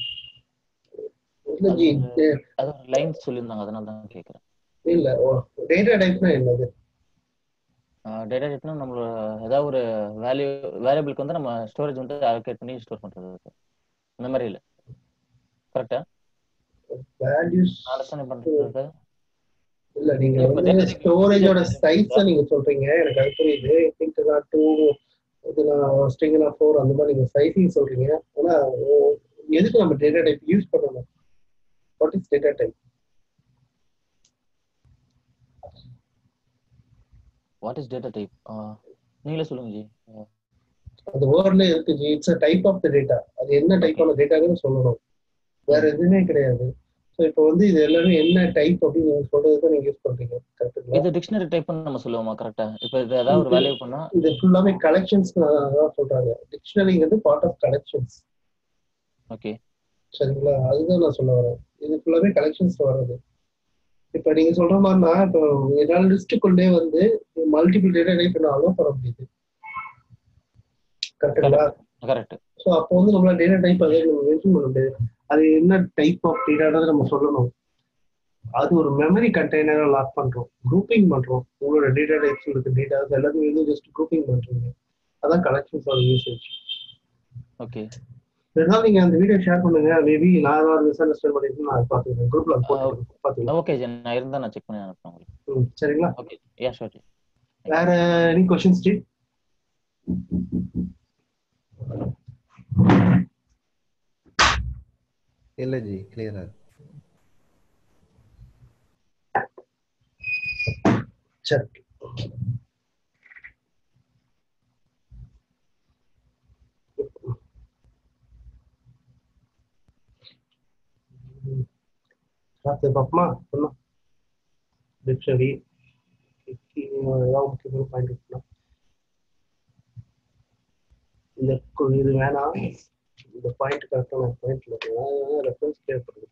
இல்ல ஜி அது ஒரு லைன் சொல்லியிருந்தாங்க அதனால தான் கேட்குறேன் இல்ல டேட்டா டைப்னா என்னது டேட்டா டைப்னா நம்மளோட ஏதாவது ஒரு வேல்யூ வேரியபிளுக்கு வந்து நம்ம ஸ்டோரேஜ் வந்து அலோகேட் பண்ணி ஸ்டோர் பண்றது அந்த மாதிரி இல்லை கரெக்டா வேல்யூஸ் நான் அண்டர்ஸ்டாண்ட் பண்றது இல்ல நீங்க இப்ப வந்து data type- ஸ்டோரேஜோட சைஸ நீங்க சொல்றீங்க எனக்கு அது புரியுது இன்ட் நான் டூ இது நான் ஸ்ட்ரிங் நான் ஃபோர் அந்த மாதிரி நீங்க சைஸிங் சொல்றீங்க ஆனா ஓ- எதுக்கு நம்ம டேட்டா டைப் யூஸ் பண்ணணும் what is data type what is data type நீங்களே சொல்லுங்க ஜி அந்த வேர்ட்ல இருக்கு ji it's type of the data அது என்ன டைப்பான டேட்டான்னு சொல்லணும் வேற எதுவுமே கிடையாது ஸோ இப்போ வந்து இது எல்லாமே என்ன டைப் அப்படின்னு நீங்க சொல்றது நீங்க யூஸ் பண்றீங்க கரெக்டுங்களா இது டிக்ஷனரி டைப்னு நம்ம சொல்லுவோமா கரெக்டா இப்போ இது ஏதாவது ஒரு வேல்யூ பண்ணா இது ஃபுல்லாமே கலெக்ஷன்ஸ் தான் சொல்றாங்க டிக்ஷனரிங்கிறது பார்ட் ஆஃப் கலெக்ஷன்ஸ் ஓகே சரிங்களா அதுதான் நான் சொல்ல வரேன் இது ஃபுல்லாவே கலெக்ஷன்ஸ் வர்றது இப்ப நீங்க சொல்ற மாதிரினா இப்போ என்னால லிஸ்ட்டுக்குள்ளே வந்து மல்டிபிள் டேட்டா டைப் நான் அலோவ் பண்ண முடியுது கரெக்டுங்களா கரெக்ட் ஸோ அப்போ வந்து நம்மளால டேட்டா டைப் அதை நம்ம மென்ஷன் பண்ண முடியாது அது என்ன டைப் ஆஃப் டேட்டான்றதை நம்ம சொல்லணும் அது ஒரு மெமரி கண்டெய்னரை லாக் பண்றோம் குரூப்பிங் பண்றோம் உங்களோட டேட்டா டைப்ஸ் இருக்கு டேட்டாஸ் எல்லாத்தையும் வந்து ஜஸ்ட் குரூப்பிங் பண்றீங்க அதான் கலெக்ஷன்ஸோட யூசேஜ் ஓகே இருந்தாலும் நீங்க அந்த வீடியோ ஷேர் பண்ணுங்க மேபி நான் ஏதாவது மிஸ் அண்டர்ஸ்டாண்ட் பண்ணிட்டு நான் பாத்துக்கிறேன் குரூப்ல போட்டு பாத்துக்கலாம் ஓகே ஜி நான் இருந்தா நான் செக் பண்ணி அனுப்புறேன் உங்களுக்கு ம், சரிங்களா ஓகே யா ஷோர் ஜி வேற எனி கொஸ்டின்ஸ் ஸ்டீவ் இல்ல ஜி கிளியரா சரி பார்த்து பார்ப்போமா சொன்னா டிக்ஷனரி ஏதாவது முக்கியமான பாயிண்ட் இருக்குன்னா இந்த கு- இது வேணாம் இந்த பாயிண்ட் கரெக்டான பாயிண்ட்ல ரெஃபரன்ஸ் தேவைப்படுது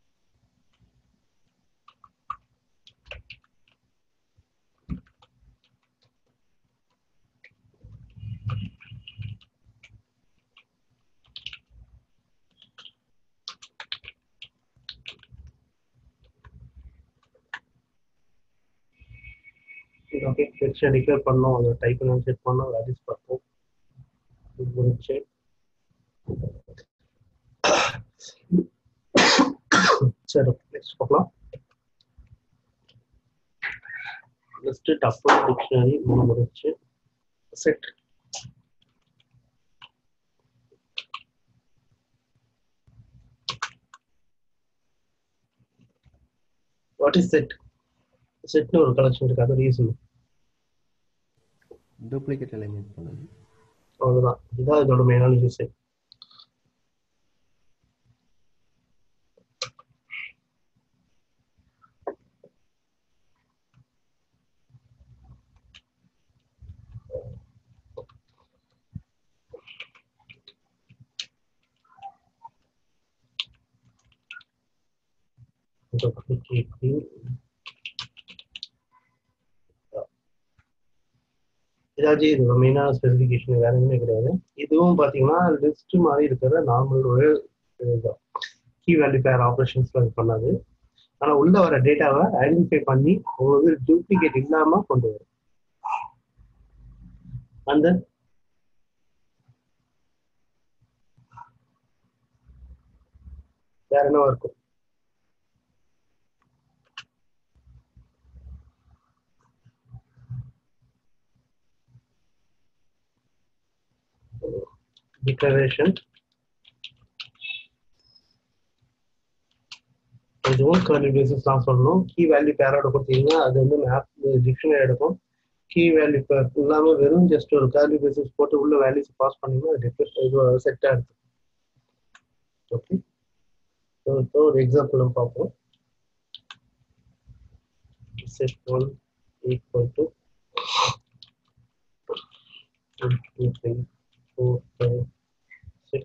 ஓகே செக்ஷன் டிக்ளேர் பண்ணோம் அதை டைப் பண்ணி செட் பண்ணோம் ரஜிஸ் பார்த்தோம் இது முடிச்சு சரி நெக்ஸ்ட் பார்க்கலாம் லிஸ்ட் டஃபர் டிக்ஷனரி மூணு முடிச்சு செட் வாட் இஸ் செட் செட்னு ஒரு கலெக்ஷன் இருக்கு அது ரீசன் டூப்ளிகேட் எலிமினேட் பண்ணுது அவ்வளவுதான் இதான் இதோட மெயினான யூஸ் இதாச்சும் இது மெயினான ஸ்பெசிஃபிகேஷன் வேற எதுவுமே கிடையாது இதுவும் பாத்தீங்கன்னா லிஸ்ட் மாதிரி இருக்கிற நார்மல் ஒரு இதுதான் கீ வேல்யூ பேர் ஆப்ரேஷன்ஸ்ல இது பண்ணாது ஆனா உள்ள வர டேட்டாவை ஐடென்டிஃபை பண்ணி உங்களுக்கு டூப்ளிகேட் இல்லாம கொண்டு வரும் அந்த வேற என்னவா இருக்கும் declaration இதுவும் கர்லி பேசிஸ் தான் சொல்லணும் கீ வேல்யூ பேரோட கொடுத்தீங்கன்னா அது வந்து மேப் டிக்ஷனரி எடுக்கும் கீ வேல்யூ பேர் இல்லாம வெறும் ஜஸ்ட் ஒரு கர்லி பேசிஸ் போட்டு உள்ள வேல்யூஸ் பாஸ் பண்ணீங்கன்னா அது டிஃபரெண்ட் இது செட்டாக இருக்கு ஓகே ஸோ இப்போ ஒரு எக்ஸாம்பிள் நம்ம பார்ப்போம் set one equal to one, two, three, four, five, six.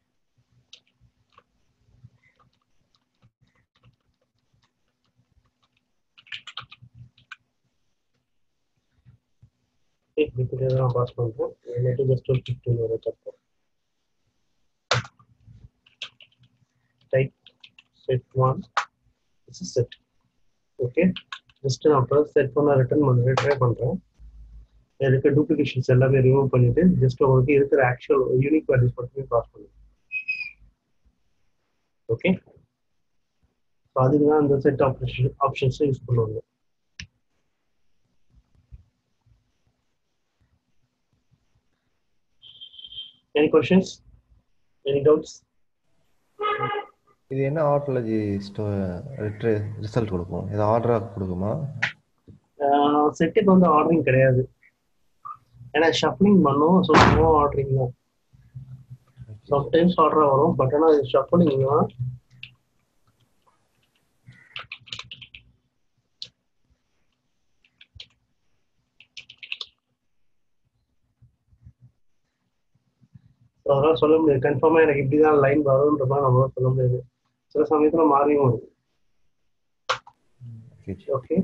Okay, repeat தான் பாஸ் பண்றோம் இல்லாட்டி ஜஸ்ட் ஒரு ஃபிஃப்டீன் வரை தப்போம் type set one it's set okay just நான் அப்புறம் செட் பண்ண ரிட்டர்ன் பண்ண ட்ரை பண்றேன் இருக்க டூப்ளிகேஷன்ஸ் எல்லாமே ரிமூவ் பண்ணிட்டு ஜஸ்ட் உங்களுக்கு இருக்கிற ஆக்சுவல் யூனிக் வேல்யூஸ் மட்டுமே பாஸ் பண்ணுங்க ஓகே ஸோ அதுக்கு தான் அந்த செட் ஆப்ஷன் ஆப்ஷன்ஸை யூஸ் பண்ணுவாங்க Any questions? Any doubts? இது என்ன ஆர்டர்லஜி ஸ்டோ ரிசல்ட் கொடுக்கும் இது ஆர்டராக கொடுக்குமா செட்டுக்கு வந்து ஆர்டரிங் கிடையாது ஏன்னா ஷஃப்லிங் பண்ணும் ஸோ நோ ஆர்டரிங் தான் சம்டைம்ஸ் ஆர்டராக வரும் பட் ஆனால் இது ஷஃப்லிங் தான் So, அதெல்லாம் சொல்ல முடியாது கன்ஃபார்மா எனக்கு இப்படிதான் லைன் வரும்ன்ற மாதிரி நம்மளால சொல்ல முடியாது சில சமயத்துல மாறியும் வரும் ஓகே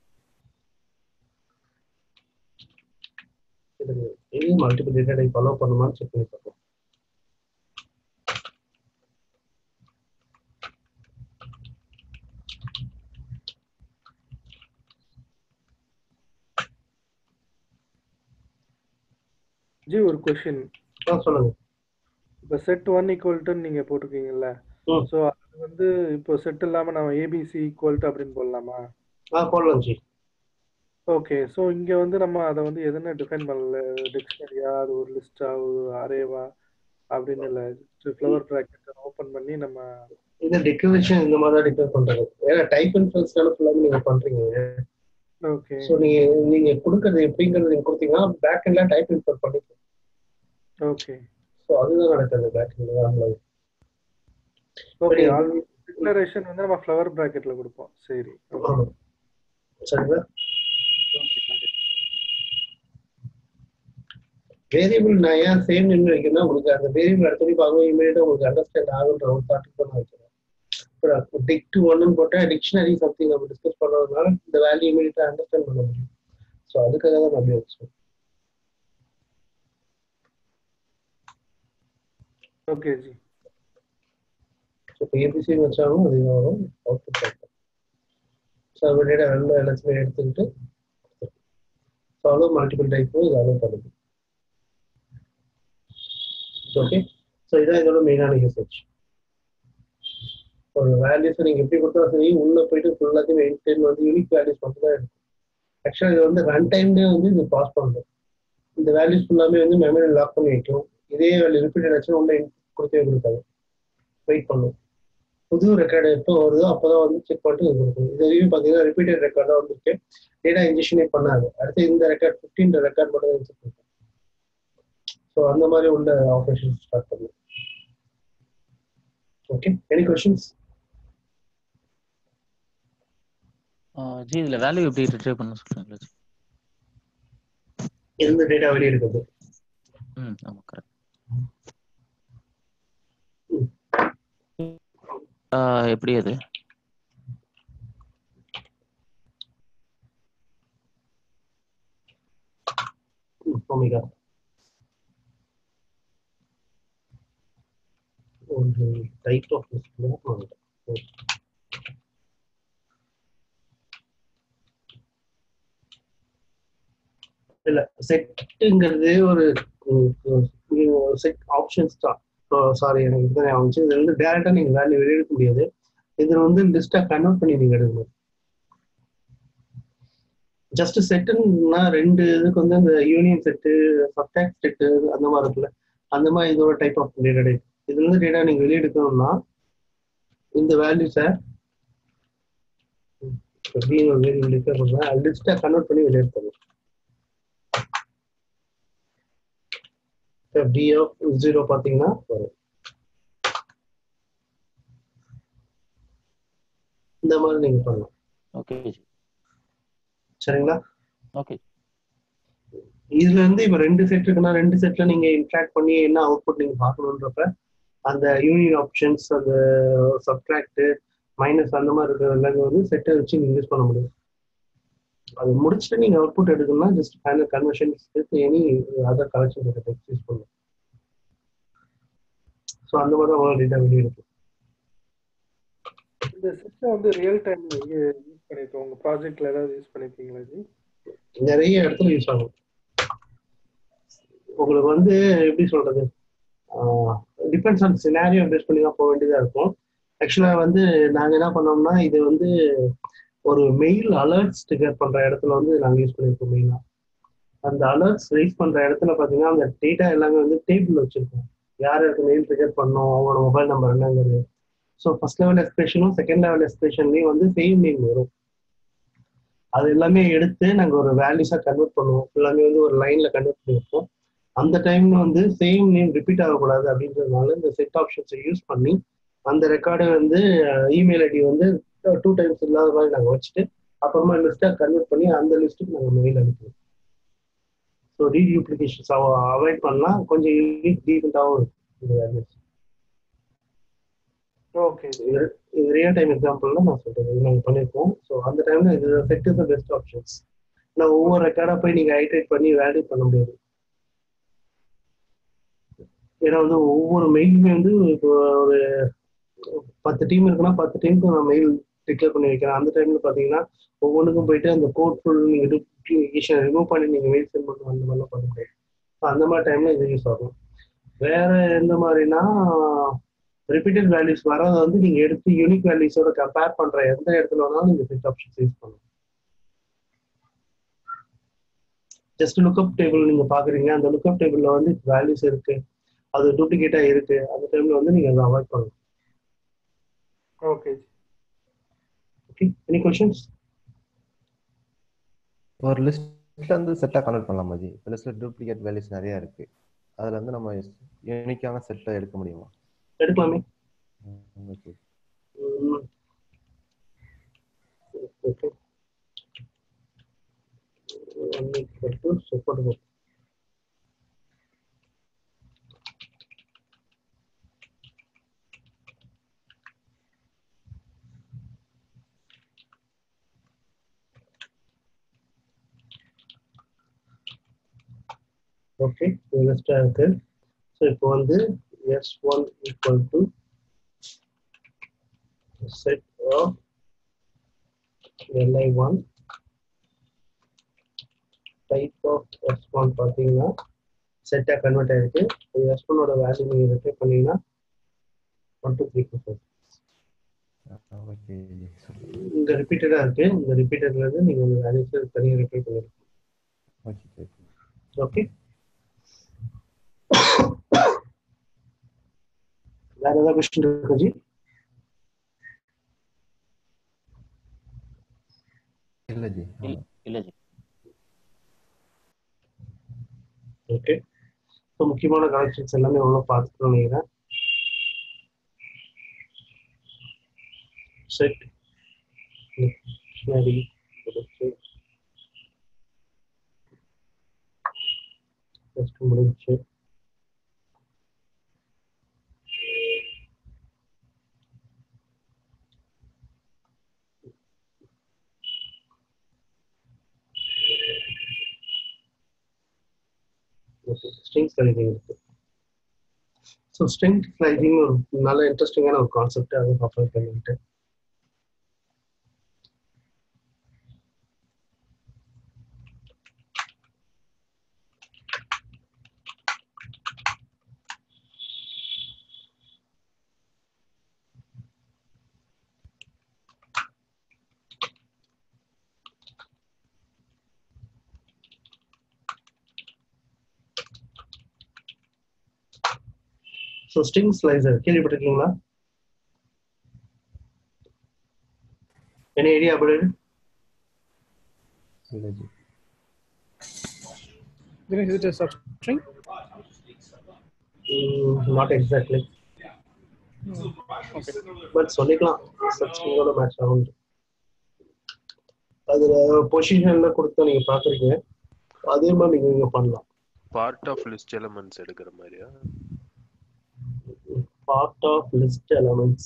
இது மல்டிபிள் டேட்டா டைப் அலோவ் பண்ணுமான்னு செக் பண்ணி பார்ப்போம் ஜி ஒரு கொஷின் ஆ சொல்லுங்க இப்போ செட் ஒன் ஈக்குவல்ட்டுன்னு நீங்கள் போட்டிருக்கீங்கல்ல ம். ஸோ அது வந்து இப்போ செட் இல்லாமல் நம்ம ஏபிசி ஈக்குவல்ட்டு அப்படின்னு போடலாமா ஆ போடலாம் ஜி ஓகே ஸோ இங்கே வந்து நம்ம அதை வந்து எதுன்னு டிஃபைன் பண்ணல டிக்ஷனரியா அது ஒரு லிஸ்டா ஒரு அரேவா அப்படின்னு இல்லை ஃப்ளவர் ப்ராக்கெட் ஓப்பன் பண்ணி நம்ம இந்த டிக்ளரேஷன் இந்த மாதிரி தான் டிக்ளேர் பண்றது ஏன்னா டைப் இன்ஃபரன்ஸ்னால ஃபுல்லாக நீங்க பண்றீங்க ஓகே ஸோ நீங்க நீங்க கொடுக்கறது எப்படிங்கிறது நீங்க கொடுத்தீங்கன்னா பேக் எண்ட்ல டைப் இன்ஃபர் பண்ணிக்கலாம் ஓகே ஸோ அதுதான் நடக்குது பேக் எண்ட்ல ஓகே டிக்ளரேஷன் வந்து நம்ம ஃப்ளவர் ப்ராக்கெட்ல கொடுப்போம் சரி ஓகே சரிங்களா ஓகே வேரியபிள் நான் ஏன் சேம் நின்று வைக்கிறேன்னா உங்களுக்கு அந்த வேரியபிள் அடுத்தபடி பார்க்கும்போது இமீடியட்டா உங்களுக்கு அண்டர்ஸ்டாண்ட் ஆகுன்ற ஒரு தாட்டுக்கு தான் நான் வைக்கிறேன் இப்போ டிக் டு ஒன்னு போட்டால் டிக்ஷனரி சம்திங் நம்ம டிஸ்கஸ் பண்ணுறதுனால இந்த வேல்யூ இமீடியட்டா அண்டர்ஸ்டாண்ட் பண்ண முடியும் ஸோ அதுக்காக தான் நான் அப்படி வச்சேன் ஓகே ஜி ஸோ இப்போ ஏபிசி வச்சாலும் அது வரும் அவுட்புட் பார்க்கலாம் ஸோ அது டேட்டா ரெண்டு எல்லாத்தையுமே எடுத்துக்கிட்டு ஸோ அவ்வளோ மல்டிபிள் டைப்பும் இது அலோவ் பண்ணுது ஓகே ஸோ இதான் இதோட மெயினான யூசேஜ் ஒரு வேல்யூஸ் நீங்கள் எப்படி கொடுத்தா சரி உள்ள போயிட்டு ஃபுல்லாத்தையும் மெயின்டைன் வந்து யூனிக் வேல்யூஸ் மட்டும் தான் இருக்கும் ஆக்சுவலாக இது வந்து ரன் டைம்லேயே வந்து இது பாஸ் பண்ணும் இந்த வேல்யூஸ் ஃபுல்லாமே வந்து மெமரி லாக் பண்ணி வைக்கும் இதே வேல்யூ ரிப்பீட் ஆச்சு உள்ள கொடுக்கவே கொடுக்காது வெயிட் பண்ணும் புது ரெக்கார்டு எப்போ வருதோ அப்போதான் வந்து செக் பண்ணிட்டு இது கொடுக்கும் இது வரையும் பார்த்தீங்கன்னா ரிப்பீட்டட் ரெக்கார்டாக வந்துருக்கு டேட்டா இன்ஜெக்ஷனே பண்ணாது அடுத்து இந்த ரெக்கார்ட் ஃபிஃப்டீன் ரெக்கார்ட் மட்டும் தான் செக் பண்ணும் ஸோ அந்த மாதிரி உள்ள ஆப்ரேஷன் ஸ்டார்ட் பண்ணும் ஓகே எனி கொஸ்டின்ஸ் ஜி இதுல வேல்யூ எப்படி ரிட்ரைவ் பண்ண சொல்றீங்களா ஜி எந்த டேட்டா வெளியே எடுக்கிறது ம் ஆமா கரெக்ட் எப்படி அது ஒமேகா ஒரு டைப் ஆஃப் இல்ல செட்டுங்கிறது ஒரு செட் ஆப்ஷன்ஸ் தான் சாரி எனக்கு இதுதான் ஞாபகம் வந்துச்சு. இதுல வந்து டேரக்டா நீங்க வேல்யூ வெளியே எடுக்க முடியாது இதுல வந்து லிஸ்டா கன்வெர்ட் பண்ணி நீங்க எடுக்கணும் ஜஸ்ட் செட்டுன்னா ரெண்டு இதுக்கு வந்து இந்த யூனியன் செட்டு சப்டாக் செட்டு அந்த மாதிரி இருக்குல்ல அந்த மாதிரி இதோட டைப் ஆஃப் டேட்டா டைப் இதுல இருந்து டேட்டா நீங்க வெளியே எடுக்கணும்னா இந்த வேல்யூஸை அப்படின்னு ஒரு வேல்யூ டிக்ளேர் பண்ணுறேன் லிஸ்டா கன்வெர்ட் பண்ணி வெளியே எடுக்கணும் டி ஆஃப் ஜீரோ பார்த்தீங்கன்னா வரும் இந்த மாதிரி நீங்க பண்ணலாம் ஓகே ஜி சரிங்களா ஓகே இதுல இருந்து இப்ப ரெண்டு செட் இருக்குன்னா ரெண்டு செட்ல நீங்க இன்ட்ராக்ட் பண்ணி என்ன அவுட்புட் நீங்க பார்க்கணுன்றப்ப அந்த யூனியன் ஆப்ஷன்ஸ் அந்த சப்ட்ராக்ட் மைனஸ் அந்த மாதிரி இருக்கிற எல்லாமே வந்து செட்டை வச்சு நீங்க யூஸ் பண்ண முடியும் அது முடிச்சுட்டு நீங்க அவுட்புட் எடுக்கணும்னா just final conversion any other collection use பண்ணணும் ஸோ அந்த மாதிரி தான் டேட்டா வெளியே இருக்கு இந்த சிஸ்டம் வந்து ரியல் டைம் எங்க யூஸ் பண்ணிருக்கோம் உங்க ப்ராஜெக்ட்ல ஏதாவது யூஸ் பண்ணிருக்கீங்களா ஜி நிறைய இடத்துல யூஸ் ஆகும் உங்களுக்கு வந்து எப்படி சொல்றது டிபெண்ட்ஸ் ஆன் சினாரியோ பேஸ் பண்ணி தான் போக வேண்டியதா இருக்கும் ஆக்சுவலா வந்து நாங்க என்ன பண்ணோம்னா இது வந்து ஒரு மெயில் அலர்ட்ஸ் டிகர் பண்ற இடத்துல வந்து நாங்க யூஸ் பண்ணிருக்கோம் மெயினா அந்த அலர்ட்ஸ் ரைஸ் பண்ற இடத்துல பாத்தீங்கன்னா அந்த டேட்டா எல்லாமே வந்து டேபிள் வச்சிருக்கோம் யார் யாருக்கு மெயில் ட்ரிகர் பண்ணோம் அவங்களோட மொபைல் நம்பர் என்னங்கிறது ஸோ ஃபர்ஸ்ட் லெவல் எக்ஸ்பிரஷனும் செகண்ட் லெவல் எக்ஸ்பிரஷன்லையும் வந்து சேம் நேம் வரும் அது எல்லாமே எடுத்து நாங்கள் ஒரு வேல்யூஸாக கன்வெர்ட் பண்ணுவோம் எல்லாமே வந்து ஒரு லைன்ல கன்வெர்ட் பண்ணியிருப்போம் அந்த டைம்ல வந்து சேம் நேம் ரிப்பீட் ஆகக்கூடாது அப்படின்றதுனால இந்த செட் ஆப்ஷன்ஸை யூஸ் பண்ணி அந்த ரெக்கார்டை வந்து இமெயில் ஐடி வந்து டூ டைம்ஸ் இல்லாத மாதிரி நாங்கள் வச்சுட்டு அப்புறமா லிஸ்ட்டாக கன்வெர்ட் பண்ணி அந்த லிஸ்ட்டுக்கு நாங்கள் மெயில் அனுப்புவோம் ஸோ ரீடியூப்ளிகேஷன்ஸ் அவாய்ட் பண்ணலாம் கொஞ்சம் யூனிக் டீசெண்டாகவும் இருக்கும் இந்த வேல்யூஸ் ஓகே இது இது ரியல் டைம் எக்ஸாம்பிள்ல நான் சொல்றேன் இது நாங்கள் பண்ணியிருக்கோம் ஸோ அந்த டைம்ல இது set is the best options நான் ஒவ்வொரு ரெக்கார்டா போய் நீங்க ஐட்ரேட் பண்ணி வேல்யூ பண்ண முடியாது ஏன்னா வந்து ஒவ்வொரு மெயிலுமே வந்து இப்போ ஒரு பத்து டீம் இருக்குன்னா பத்து டீமுக்கு நான் மெயில் டிக்ளேர் பண்ணி வைக்கிறேன் அந்த டைம்ல பாத்தீங்கன்னா ஒவ்வொன்றுக்கும் போயிட்டு அந்த கோட் ஃபுல் நீங்க டூப்ளிகேஷன் ரிமூவ் பண்ணி நீங்க மெயில் சென்ட் பண்ணணும் அந்த மாதிரிலாம் பண்ண முடியாது So அந்த மாதிரி டைம்ல இது யூஸ் ஆகும் வேற எந்த மாதிரினா ரிப்பீட்டட் வேல்யூஸ் வரதை வந்து நீங்க எடுத்து யூனிக் வேல்யூஸோட கம்பேர் பண்ற எந்த இடத்துல வேணாலும் நீங்க செட் ஆப்ஷன்ஸ் யூஸ் பண்ணலாம் ஜஸ்ட் லுக்அப் டேபிள் நீங்க பாக்குறீங்க அந்த லுக்அப் டேபிள்ல வந்து வேல்யூஸ் இருக்கு அது டூப்ளிகேட்டா இருக்கு அந்த டைம்ல வந்து நீங்க அதை அவாய்ட் பண்ணலாம் ஓகே ஓகே எனி கொஸ்டின்ஸ் ஒரு லிஸ்ட்ல இருந்து செட்டா கன்வெர்ட் பண்ணலாமா ஜி இப்போ லிஸ்ட்ல டூப்ளிகேட் வேல்யூஸ் நிறைய இருக்கு அதுல இருந்து நம்ம யூனிக்கான செட்டை எடுக்க முடியுமா எடுக்கலாமே okay okay one equal to support okay இது லிஸ்டா இருக்கு ஸோ இப்போ வந்து S one equal to set of LI one type of S one பார்த்தீங்கன்னா செட்டாக கன்வெர்ட் ஆயிருக்கு இது எஸ் ஒன்னோட வேல்யூ நீங்கள் ரெஃபர் பண்ணீங்கன்னா one two three four okay இங்கே ரிப்பீட்டடாக இருக்கு இந்த ரிப்பீட்டட்ல இருந்து நீங்கள் உங்கள் வேல்யூஸ் தனியாக ரெஃபர் பண்ணிருக்கீங்க ஓகே ஓகே வேற ஏதாவது கொஸ்டின் இருக்கா ஜி இல்ல ஜி இல்ல இல்ல ஜி ஓகே ஸோ முக்கியமான கலெக்ஷன்ஸ் எல்லாமே ஒன்றும் பார்த்துக்கணும் நினைக்கிறேன் செட் டிக்ஷனரி ஜஸ்ட் முடிஞ்சு ஸ்ட்ரிங் ஸ்லைடிங் இருக்கு ஸோ ஸ்ட்ரிங் ஸ்லைடிங் ஒரு நல்ல இன்ட்ரெஸ்டிங்கான ஒரு கான்செப்ட் அதை அப்ளை பண்ணிட்டு ஸோ ஸ்ட்ரிங் ஸ்லைசர் கேள்விப்பட்டிருக்கீங்களா எனி ஐடியா அபவுட் இல்ல ji Then is it a substring? Not exactly Okay. But சொல்லிக்கலாம் சப்ஸ்டிங்கோட மேட்ச் ஆகும் அதுல பொசிஷன்ல கொடுத்து நீங்க பாக்குறீங்க அதே மாதிரி நீங்க இங்க பண்ணலாம் பார்ட் ஆஃப் லிஸ்ட் எலமெண்ட்ஸ் எடுக்கிற மாதிரியா part of list elements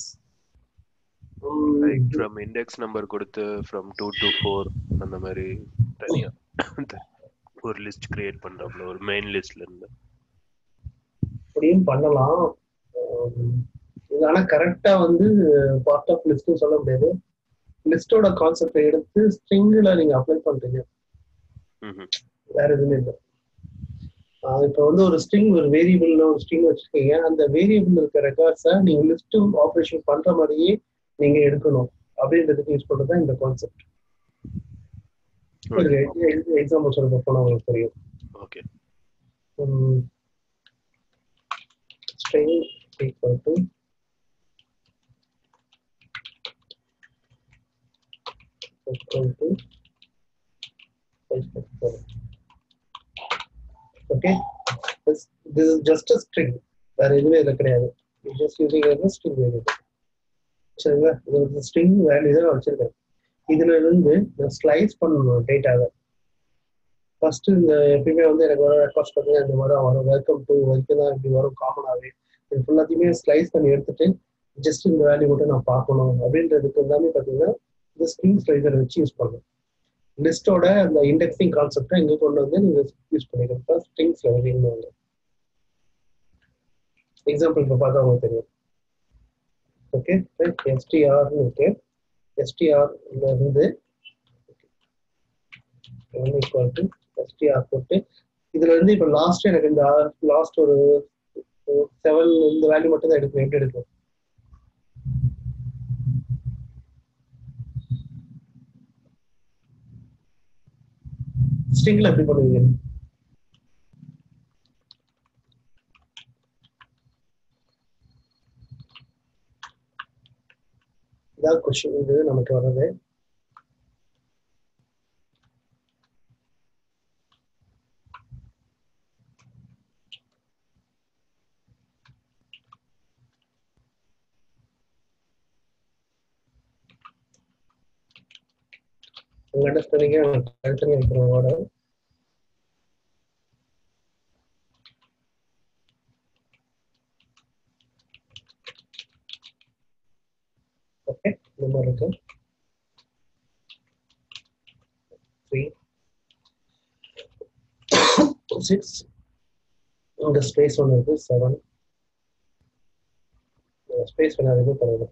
like from index number கொடுத்து ஃப்ரம் டூ டு ஃபோர் அந்த மாதிரி தனியா ஒரு லிஸ்ட் கிரியேட் பண்றாப்ல ஒரு மெயின் லிஸ்ட்ல இருந்து அப்படியும் பண்ணலாம் உம், இது ஆனா கரெக்டா வந்து பார்ட் ஆஃப் லிஸ்ட்னு சொல்ல முடியாது லிஸ்டோட கான்செப்டை எடுத்து ஸ்ட்ரிங்ல நீங்க அப்ளை பண்றீங்க ம்ஹும். வேற எதுவுமே இல்லை ஆஹ் இப்போ வந்து ஒரு ஸ்ட்ரிங் ஒரு வேரியபிள்ல ஒரு ஸ்ட்ரிங் வச்சிருக்கீங்க அந்த வேரியபிள் இருக்க ரெக்கார்ட்ஸை நீங்க லிஸ்ட் ஆப்ரேஷன் பண்ற மாதிரியே நீங்க எடுக்கணும் அப்படின்றதுக்கு யூஸ் பண்றது தான் இந்த கான்செப்ட் ஒரு எக்ஸாம்பிள் சொல்ல போனா உங்களுக்கு புரியும் okay um, string equal to equal to okay this, this is just a string வேற எதுவுமே இதுல கிடையாது ஜஸ்ட் யூசிங் ஸ்ட்ரிங் வேரியபிள் சரிங்களா இது ஒரு ஸ்ட்ரிங் வேல்யூ தான் நான் வச்சிருக்கேன் இதுல இருந்து நான் ஸ்லைஸ் பண்ணணும் டேட்டாவை ஃபர்ஸ்ட் இந்த எப்பயுமே வந்து எனக்கு வர ரெக்வஸ்ட் பண்ணுங்க இந்த மாதிரி வரும் வெல்கம் டு வரைக்கும் தான் இப்படி வரும் காமனாகவே இது ஃபுல்லாத்தையுமே ஸ்லைஸ் பண்ணி எடுத்துட்டு ஜஸ்ட் இந்த வேல்யூ மட்டும் நான் பார்க்கணும் அப்படின்றதுக்கு எல்லாமே பார்த்தீங்கன்னா இந்த ஸ்க்ரீன் ஸ்லைசர் வச்சு யூஸ் பண்ணணும் லிஸ்டோட அந்த இண்டெக்ஸிங் கான்செப்டை இங்கே கொண்டு வந்து நீங்க யூஸ் பண்ணிக்கிறப்ப ஸ்ட்ரிங் ஸ்லைசிங் வந்து எக்ஸாம்பிள் இப்போ பார்த்தா உங்களுக்கு தெரியும் ஓகே எஸ்டிஆர்னு இருக்கு எஸ்டிஆர்ல இருந்து ஈக்குவல் டு எஸ்டிஆர் போட்டு இதுல இருந்து இப்போ லாஸ்ட் எனக்கு இந்த லாஸ்ட் ஒரு செவன் இந்த வேல்யூ மட்டும் தான் எடுக்கணும் எப்படி எடுக்கணும் ஸ்ட்ரிங்ல எப்படி பண்ணுவீங்க இதான் கொஸ்டின் இது நமக்கு வர்றது உங்க அண்டர்ஸ்டாண்டிங்க தனித்தனியாக வைக்கிறோம் வேர்டை ஓகே இந்த மாதிரி இருக்கு த்ரீ சிக்ஸ் இந்த ஸ்பேஸ் ஒன்று இருக்கு செவன் ஸ்பேஸ் வேணா ரிமூவ் பண்ணிடும்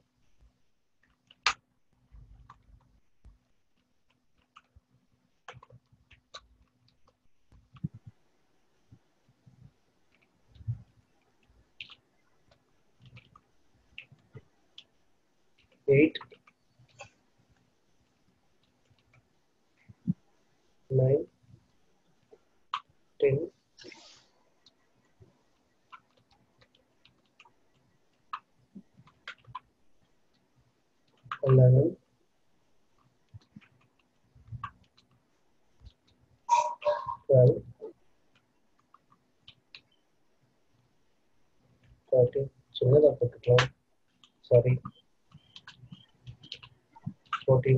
eight, nine, ten, eleven, twelve, thirteen. சின்னதா போட்டுக்கலாம் சாரி fourteen.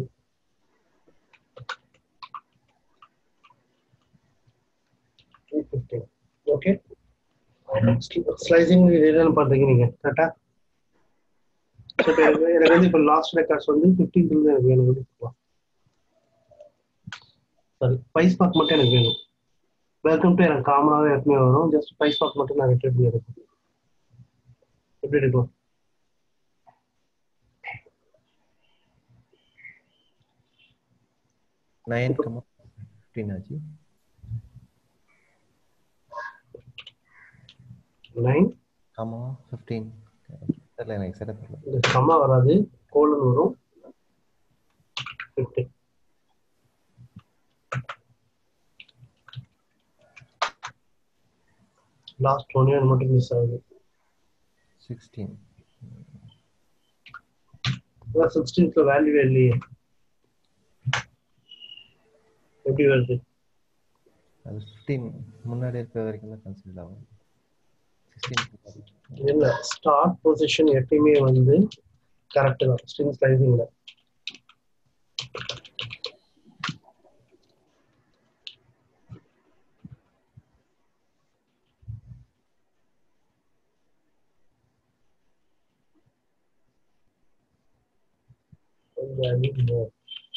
Fifteen. Okay. ஸ்லைசிங் என்னென்ன பண்றீங்க நீங்க கரெக்டா எனக்கு வந்து இப்போ லாஸ்ட் ரெக்கார்ட்ஸ் வந்து ஃபிஃப்டீன் இருந்து எனக்கு வேணும் சாரி பைஸ் பார்க் மட்டும் எனக்கு வேணும் வெல்கம் டு எனக்கு காமனாகவே எப்பவுமே வரும் ஜஸ்ட் பைஸ் பார்க் மட்டும் நான் ரிட்ரீவ் பண்ணி எடுப்பேன் எப்படி எடுக்கலாம் நைன் கமா ஃபிஃப்டீன் ஆச்சு நைன் கமா ஃபிஃப்டீன் தெரியல எனக்கு சரியா தெரியல இந்த கம்மா வராது கோலன் வரும் ஃபிஃப்டீன் லாஸ்ட் ஒன் இயர் மட்டும் மிஸ் ஆகுது சிக்ஸ்டீன் அதான் சிக்ஸ்டீன்த்ல வேல்யூ இல்லையே எப்படி வருது அது ஃபிஃப்டீன் முன்னாடி இருக்கிற வரைக்கும் தான் கன்சிடர் ஆகும் சிக்ஸ்டீன் இல்ல ஸ்டார்ட் பொசிஷன் எப்பயுமே வந்து கரெக்ட் தான் ஸ்ட்ரிங் ஸ்லைசிங்ல வேல்யூ மோர்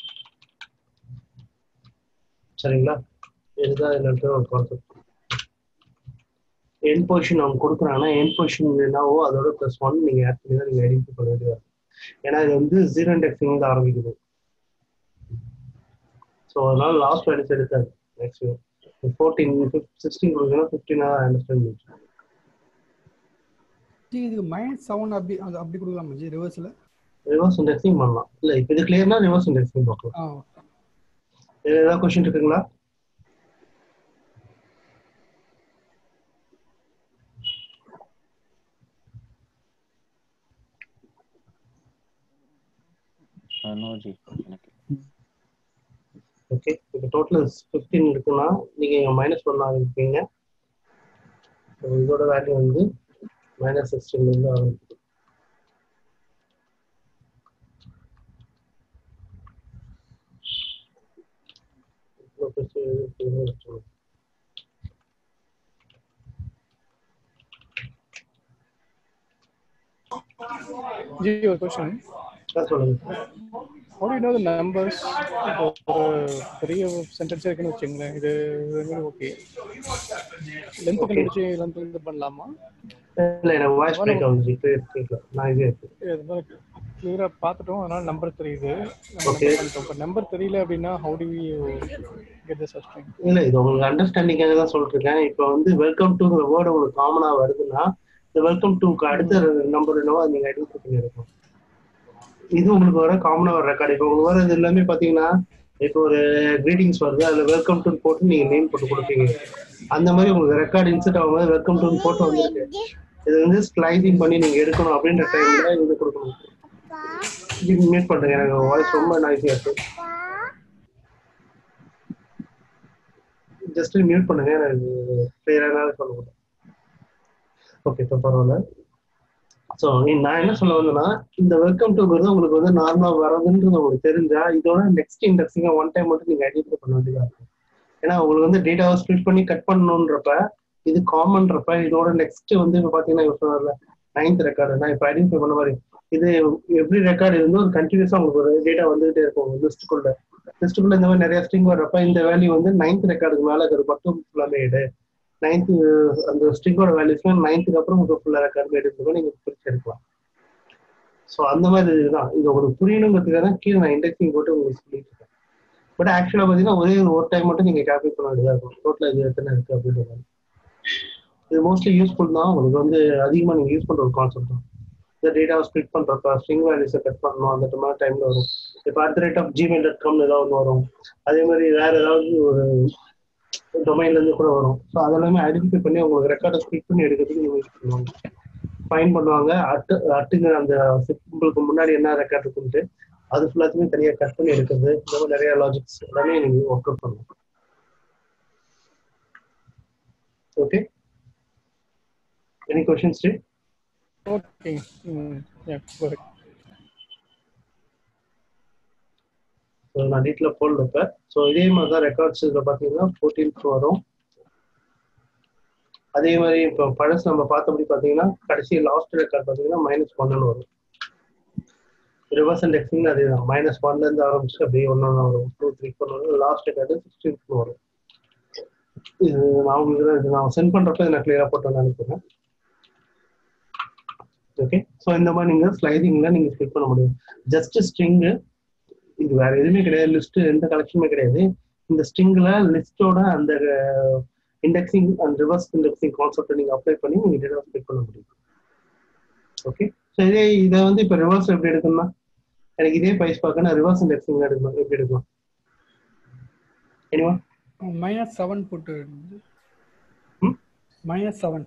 சரிங்களா இதுதான் இதுல இருக்கிற ஒரு கான்செப்ட் என் பொசிஷன் அவங்க கொடுக்குறாங்கன்னா என் பொசிஷன் என்னவோ அதோட ப்ளஸ் ஒன் நீங்க ஆட் பண்ணி தான் நீங்க ஐடென்டிஃபை பண்ண வேண்டியதா இருக்கும் ஏன்னா இது வந்து ஜீரோ இண்டெக்ஸிங் வந்து ஆரம்பிக்குது ஸோ அதனால லாஸ்ட் வேல்யூஸ் எடுக்காது மேக்ஸிமம் ஃபோர்டீன் சிக்ஸ்டீன் கொடுக்குன்னா ஃபிஃப்டீனாக அண்டர்ஸ்டாண்ட் பண்ணிச்சு ஜி இதுக்கு மைனஸ் செவன் அப்படி அது அப்படி கொடுக்கலாமா ஜி ரிவர்ஸில் ரிவர்ஸ் இண்டெக்ஸிங் பண்ணலாம் இல்லை இப்போ இது கிளியர்னா ரிவர்ஸ் இண்டெக்ஸிங் பார்க்கலாம் ஆ ஏதாவது கொஸ்டின் இருக்குங்களா நோ ஜி எனக்கு ஓகே இப்போ டோட்டல் ஃபிஃப்டீன் இருக்குன்னா நீங்கள் மைனஸ் ஒன் ஆரம்பிப்பீங்க So, இதோட வேல்யூ வந்து மைனஸ் சிக்ஸ்டீன்லேருந்து ஆரம்பிக்குது இவ்வளோ பெருசு எதுக்கு வச்சுக்கணும். ஜி ஒரு கொஸ்டின் ஆ, சொல்லுங்க how do you know the numbers இப்போ ஒரு பெரிய சென்டென்ஸ் இருக்குன்னு வச்சுங்களேன் இது ஓகே லென்த் கண்டுபிடிச்சு லென்த் இது பண்ணலாமா இல்லை எனக்கு வாய்ஸ் பிரேக் ஆகுது கேட்கல நான் இதே இருக்கு இதெல்லாம் கிளியராக பார்த்துட்டோம் அதனால நம்பர் தெரியுது Okay. இப்போ நம்பர் தெரியல அப்படின்னா how do we get the substring இல்ல இது உங்களுக்கு அண்டர்ஸ்டாண்டிங்காக தான் சொல்லிட்டு இருக்கேன் இப்போ வந்து வெல்கம் டுங்கிற வேர்டு உங்களுக்கு காமனா வருதுன்னா இந்த வெல்கம் டுக்கு அடுத்த நம்பர் என்னவோ அதை நீங்க ஐடென்டிஃபை பண்ணி இருக்கும் இது உங்களுக்கு வர காமனா வர ரெக்கார்டு இப்போ உங்களுக்கு வர இது எல்லாமே பாத்தீங்கன்னா இப்போ ஒரு கிரீட்டிங்ஸ் வருது அதுல வெல்கம் டு போட்டு நீங்க நேம் போட்டு கொடுப்பீங்க அந்த மாதிரி உங்களுக்கு ரெக்கார்டு இன்செர்ட் ஆகும்போது வெல்கம் டு போட்டு வந்திருக்கு இது வந்து ஸ்லைடிங் பண்ணி நீங்க எடுக்கணும் அப்படின்ற டைம்ல இது கொடுக்கணும் மியூட் பண்றேங்க எனக்கு வாய்ஸ் ரொம்ப நாய்ஸியா இருக்கு ஜஸ்ட் மியூட் பண்ணுங்க எனக்கு கிளியராக சொல்ல முடியும் ஓகே இப்போ பரவாயில்ல ஸோ நான் என்ன சொல்ல வந்தேன்னா இந்த வெல்கம் டுங்கிறது உங்களுக்கு வந்து நார்மலாக வரதுன்றது உங்களுக்கு தெரிஞ்சா இதோட நெக்ஸ்ட் இண்டெக்ஸிங்க ஒன் டைம் மட்டும் நீங்கள் ஐடென்டிஃபை பண்ண வேண்டியதாக இருக்கும் ஏன்னா உங்களுக்கு வந்து டேட்டாவை ஸ்பிளிட் பண்ணி கட் பண்ணணுன்றப்ப இது காமன்றப்ப இதோட நெக்ஸ்ட் வந்து இப்போ பார்த்தீங்கன்னா இப்போ சொன்னார்ல நைன்த் ரெக்கார்டு நான் இப்போ ஐடென்டிஃபை பண்ண மாதிரி இது எவ்ரி ரெக்கார்டு இருந்து ஒரு கண்டினியூஸாக உங்களுக்கு ஒரு டேட்டா வந்துகிட்டே இருக்கும் லிஸ்ட்டுக்குள்ள லிஸ்ட்டுக்குள்ள இந்த மாதிரி நிறைய ஸ்ட்ரிங் வர்றப்ப இந்த வேல்யூ வந்து நைன்த் ரெக்கார்டுக்கு மேலே இருக்கிறது மட்டும் ஃபுல்லாமே எடு நைன்த்து அந்த ஸ்ட்ரிங்கோட வேல்யூஸ்லாம் நைன்த்துக்கு அப்புறம் உங்களுக்கு ஃபுல்லாக ரெக்கார்டு எடுத்துக்கோ நீங்கள் பிரிச்சு எடுக்கலாம் ஸோ அந்த மாதிரி இதுதான் இது உங்களுக்கு புரியணுங்கிறதுக்காக தான் கீழே நான் இண்டெக்ஸிங் போட்டு உங்களுக்கு சொல்லிட்டு இருக்கேன் பட் ஆக்சுவலாக பார்த்தீங்கன்னா ஒரே ஒரு டைம் மட்டும் நீங்கள் கால்குலேட் பண்ண வேண்டியதாக இருக்கும் டோட்டலாக இது எத்தனை இருக்குது அப்படின்ற மாதிரி இது மோஸ்ட்லி யூஸ்ஃபுல் தான் உங்களுக்கு வந்து அதிகமாக நீங்கள் யூஸ் பண்ணுற ஒரு கான்செப்ட் தான் இந்த டேட்டாவை ஸ்ப்ளிட் பண்ணுறப்ப ஸ்ட்ரிங் வேல்யூஸை கட் பண்ணணும் அந்த மாதிரி டைமில் வரும் இப்போ at the rate of Gmail dot காம்னு ஏதாவது ஒன்று வரும் அதே மாதிரி வேற ஏதாவது ஒரு டொமைன்ல இருந்து கூட வரும் ஸோ அதெல்லாமே ஐடென்டிஃபை பண்ணி உங்களுக்கு ரெக்கார்டை ஸ்பிளிட் பண்ணி எடுக்கிறதுக்கு நீங்கள் யூஸ் பண்ணுவாங்க ஃபைன் பண்ணுவாங்க அட்டு அட்டுங்கிற அந்த சிம்பிளுக்கு முன்னாடி என்ன ரெக்கார்ட் இருக்குன்ட்டு அது ஃபுல்லாத்தையுமே தனியாக கட் பண்ணி எடுக்கிறது இந்த மாதிரி நிறைய லாஜிக்ஸ் எல்லாமே நீங்கள் ஒர்க் அவுட் பண்ணலாம் okay any questions Sri okay ம் yeah go ahead ஸோ நான் டீட்டில் போடல இப்போ ஸோ இதே மாதிரி தான் ரெக்கார்ட்ஸ் இதில் பார்த்தீங்கன்னா ஃபோர்டீன்த் வரும் அதே மாதிரி இப்போ பழசு நம்ம பார்த்தபடி பார்த்தீங்கன்னா கடைசி லாஸ்ட் ரெக்கார்ட் பார்த்தீங்கன்னா மைனஸ் ஒன்னு வரும் ரிவர்ஸ் இண்டெக்ஸிங் அதே தான் மைனஸ் ஒன்லேருந்து ஆரம்பிச்சு அப்படியே ஒன்று ஒன்று வரும் டூ த்ரீ ஃபோர் வரும் லாஸ்ட் ரெக்கார்டு சிக்ஸ்டீன்த் வரும் இது நான் உங்களுக்கு தான் இது நான் சென்ட் பண்ணுறப்ப இதை நான் கிளியராக போட்டேன்னு நினைக்கிறேன் ஓகே ஸோ இந்த மாதிரி நீங்கள் ஸ்லைடிங்கில் நீங்கள் ஸ்பிட் பண்ண முடியும் ஜஸ்ட் ஸ்ட்ரிங்கு இது வேற எதுவுமே கிடையாது லிஸ்ட் எந்த கலெக்ஷனுமே கிடையாது இந்த ஸ்ட்ரிங்ல லிஸ்டோட அந்த இண்டெக்ஸிங் அண்ட் ரிவர்ஸ் இண்டெக்ஸிங் கான்செப்டை நீங்க அப்ளை பண்ணி நீங்க டேட்டா ஸ்பிட் பண்ண முடியும் ஓகே ஸோ இதே இதை வந்து இப்போ ரிவர்ஸ் எப்படி எடுக்கணும்னா எனக்கு இதே பைஸ் பார்க்கணும் ரிவர்ஸ் இண்டெக்ஸிங் எடுக்கணும் எப்படி எடுக்கலாம் எனிவா மைனஸ் செவன் போட்டு ம்? மைனஸ் செவன்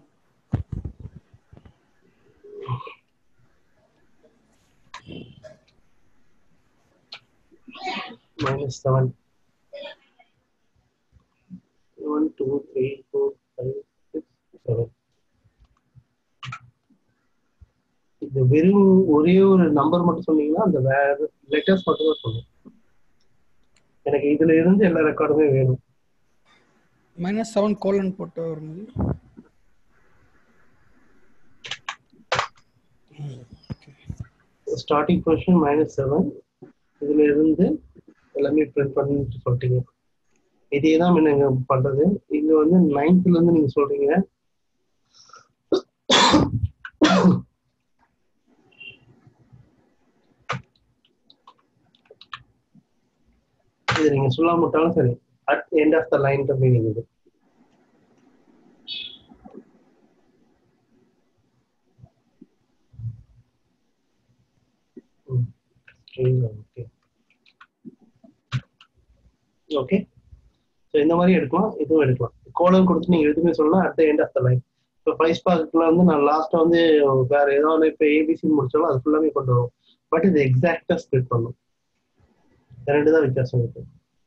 minus 7 1 2 3 4 5 6 7 இது வெறும் ஒரே ஒரு நம்பர் மட்டும் சொன்னீங்கன்னா அந்த வேற லெட்டர்ஸ் மட்டும் தான் சொல்லும் எனக்கு இதுல இருந்து எல்லா ரெக்கார்டுமே வேணும் மைனஸ் செவன் கோலன் போட்டு வரும்போது ஸ்டார்டிங் பொசிஷன் மைனஸ் செவன் இதுல இருந்து எல்லாமே பிரிண்ட் பண்ணிட்டு சொல்லிட்டீங்க இதே தான் நீங்க பண்றது இங்க வந்து நைன்த்ல இருந்து நீங்க சொல்றீங்க இது நீங்க சொல்லாம விட்டாலும் சரி at end of the line meaning இது ஓகே ஓகே ஸோ இந்த மாதிரி எடுக்கலாம் இதுவும் எடுக்கலாம் கோலம் கொடுத்து நீங்க எதுவுமே சொல்லலாம் at the end of the line இப்போ ஃபைவ் ஸ்பார்க்கில் வந்து நான் லாஸ்ட்டாக வந்து வேற ஏதாவது இப்போ ஏபிசி முடிச்சாலும் அது ஃபுல்லாமே கொண்டு வரும் பட் இது எக்ஸாக்டாக ஸ்ப்ளிட் பண்ணும் ரெண்டு தான் வித்தியாசம் இருக்கு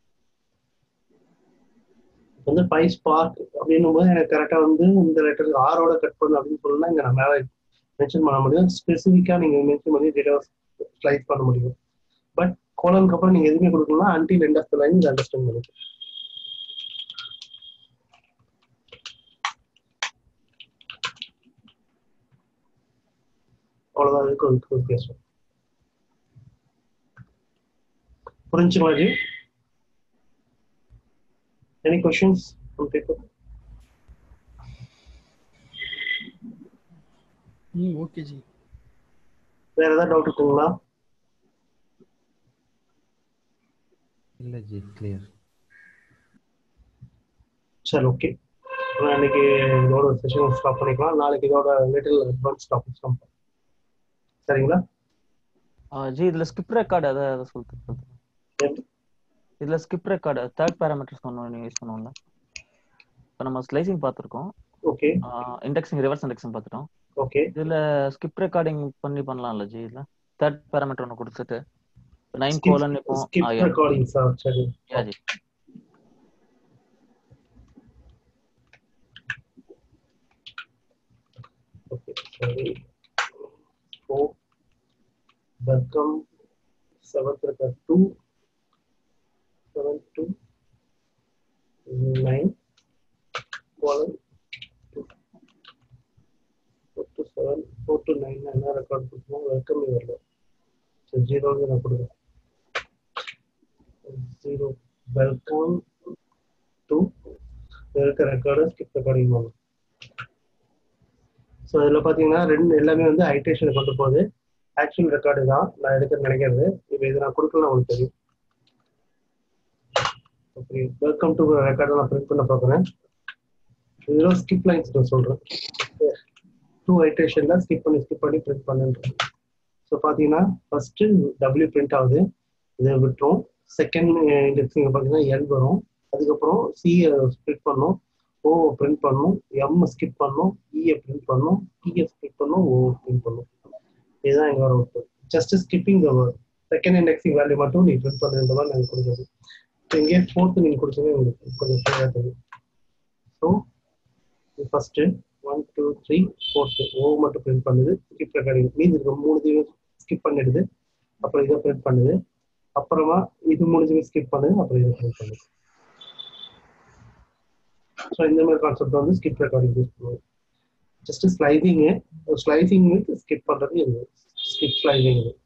வந்து ஃபைவ் ஸ்பார்க் அப்படின்னும் போது எனக்கு கரெக்டாக வந்து இந்த லெட்டர் ஆரோட கட் பண்ணு அப்படின்னு சொல்லலாம் இங்கே நான் மேலே மென்ஷன் பண்ண முடியும் ஸ்பெசிஃபிக்காக நீங்கள் மென்ஷன் பண்ணி டேட்டா ஸ்லைஸ் பண்ண முடியும் பட் கோலனுக்கு அப்புறம் நீங்கள் எதுவுமே கொடுக்கலாம் until end of the line understand பண்ணுங்க அவ்வளோதான் இதுக்கு ஒரு வித்தியாசம் புரிஞ்சுங்களா ji any questions from people ம் ஓகே ஜி வேற ஏதாவது டவுட் இருக்குங்களா இல்லை ஜி கிளியர் சரி ஓகே இன்னைக்கு இதோட செஷன் ஸ்டாப் பண்ணிக்கலாம் நாளைக்கு இதோட லிட்டில் அட்வான்ஸ் டாபிக்ஸ் நம்ம சரிங்களா ஜி இதுல ஸ்கிப் ரெக்கார்டு அதை அதை சொல்லிட்டு இதுல ஸ்கிப் ரெக்கார்டு தேர்ட் பேராமீட்டர்ஸ் ஒன்று யூஸ் பண்ணுவோம்ல இப்போ நம்ம ஸ்லைசிங் பார்த்துருக்கோம் ஓகே இண்டெக்ஸிங் ரிவர்ஸ் இண்டெக்ஸிங் பார்த்துட்டோம் ஓகே இதுல ஸ்கிப் ரெக்கார்டிங் பண்ணி பண்ணலாம்ல ஜி இதுல தேர்ட் பேராமீட்டர் ஒன்று கொடுத்துட்டு நைன் Skip- கோலன் இப்போ skip recording சார் சரி யா ஜி ஓகே சரி ஃபோ வெல்கம் செவன்த் இருக்க two seven two nine colon four to seven four to nine என்ன ரெக்கார்ட் கொடுக்கணும் வெல்கம் வரல ஸோ ஜீரோங்க நான் கொடுக்குறேன் ஜீரோ வெல்கம் டு இருக்க ரெக்கார்டு ஸ்கிப் ரெக்கார்டிங் பண்ணணும் ஸோ இதில் பார்த்தீங்கன்னா ரெண்டு எல்லாமே வந்து ஹைட்ரேஷன் கொண்டு போகுது ஆக்சுவல் ரெக்கார்டு தான் நான் எடுக்க நினைக்கிறது இப்போ இது நான் கொடுக்கலாம் உங்களுக்கு தெரியும் ஓகே வெல்கம் டு ரெக்கார்டை நான் பிரிண்ட் பண்ண பார்க்குறேன் இதில் ஸ்கிப் லைன்ஸ் நான் சொல்கிறேன் டூ ஹைட்ரேஷனில் ஸ்கிப் பண்ணி ஸ்கிப் பண்ணி பிரிண்ட் பண்ணுன்றேன் ஸோ பார்த்தீங்கன்னா ஃபஸ்ட்டு டபிள்யூ பிரிண்ட் ஆகுது இதை விட்டுரும் செகண்ட் இண்டெக்ஸிங் பார்த்தீங்கன்னா எல் வரும் அதுக்கப்புறம் சியை ஸ்ப்ளிட் பண்ணும் ஓ பிரிண்ட் பண்ணும் எம் ஸ்கிப் பண்ணும் இயை பிரிண்ட் பண்ணும் டிஎஸ் ஸ்கிப் பண்ணும் ஓ பிரிண்ட் பண்ணும் இதுதான் எங்க வர out just skipping the word second indexing value மட்டும் நீ பிரிண்ட் பண்ணுற மாதிரி நாங்கள் கொடுக்குறது இப்போ இங்கே ஃபோர்த்து நீங்கள் கொடுத்தது உங்களுக்கு கொஞ்சம் கிளியராக தெரியும் so first one two three fourth O மட்டும் பிரிண்ட் பண்ணுது ஸ்கிப் ரெக்கார்டிங் மீதி இருக்க மூணு ஸ்கிப் பண்ணிடுது அப்புறம் இதை பிரிண்ட் பண்ணுது அப்புறமா இது முடிஞ்சுமே ஸ்கிப் பண்ணுது அப்புறம் இதை பிரிண்ட் பண்ணுது ஸோ இந்த மாதிரி கான்செப்ட் வந்து ஸ்கிப் ரெக்கார்டிங் யூஸ் பண்ணுவோம் just slicing slicing with skip பண்றது இது ஸ்கிப் ஸ்லைசிங் இது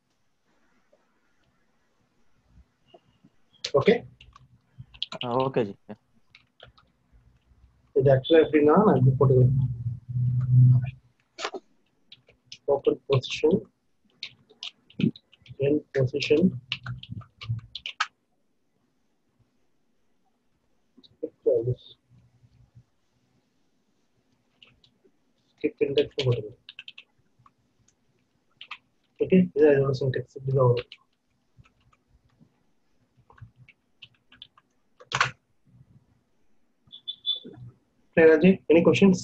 ஓகே ஓகே ஜி இது ஆக்சுவலாக எப்படின்னா நான் இப்படி போட்டுக்கிறேன் open position N position skip index போட்டுக்கிறேன் ஓகே இது இதோட சின்டெக்ஸ் இப்படி தான் வரும் Raji, any questions?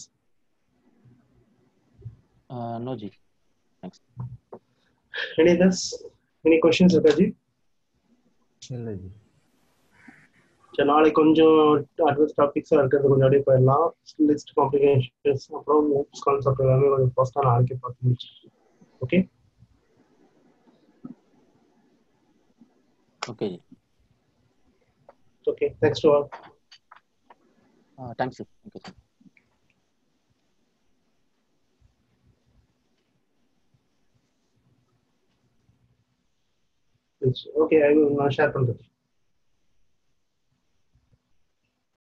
No ji thanks Any others? Any questions, Raji? இல்லை ஜி சரி நாளைக்கு கொஞ்சம் அட்வான்ஸ் டாபிக்ஸாக இருக்கிறது கொஞ்சம் அப்படியே போயிடலாம் லிஸ்ட் காம்ப்ளிகேஷன்ஸ் அப்புறம் கான்செப்ட் எல்லாமே கொஞ்சம் ஃபர்ஸ்ட்டாக நாளைக்கு பார்த்து முடிச்சு okay okay ji okay next all thanks ji thank you sir okay நான் ஷேர் பண்றேன்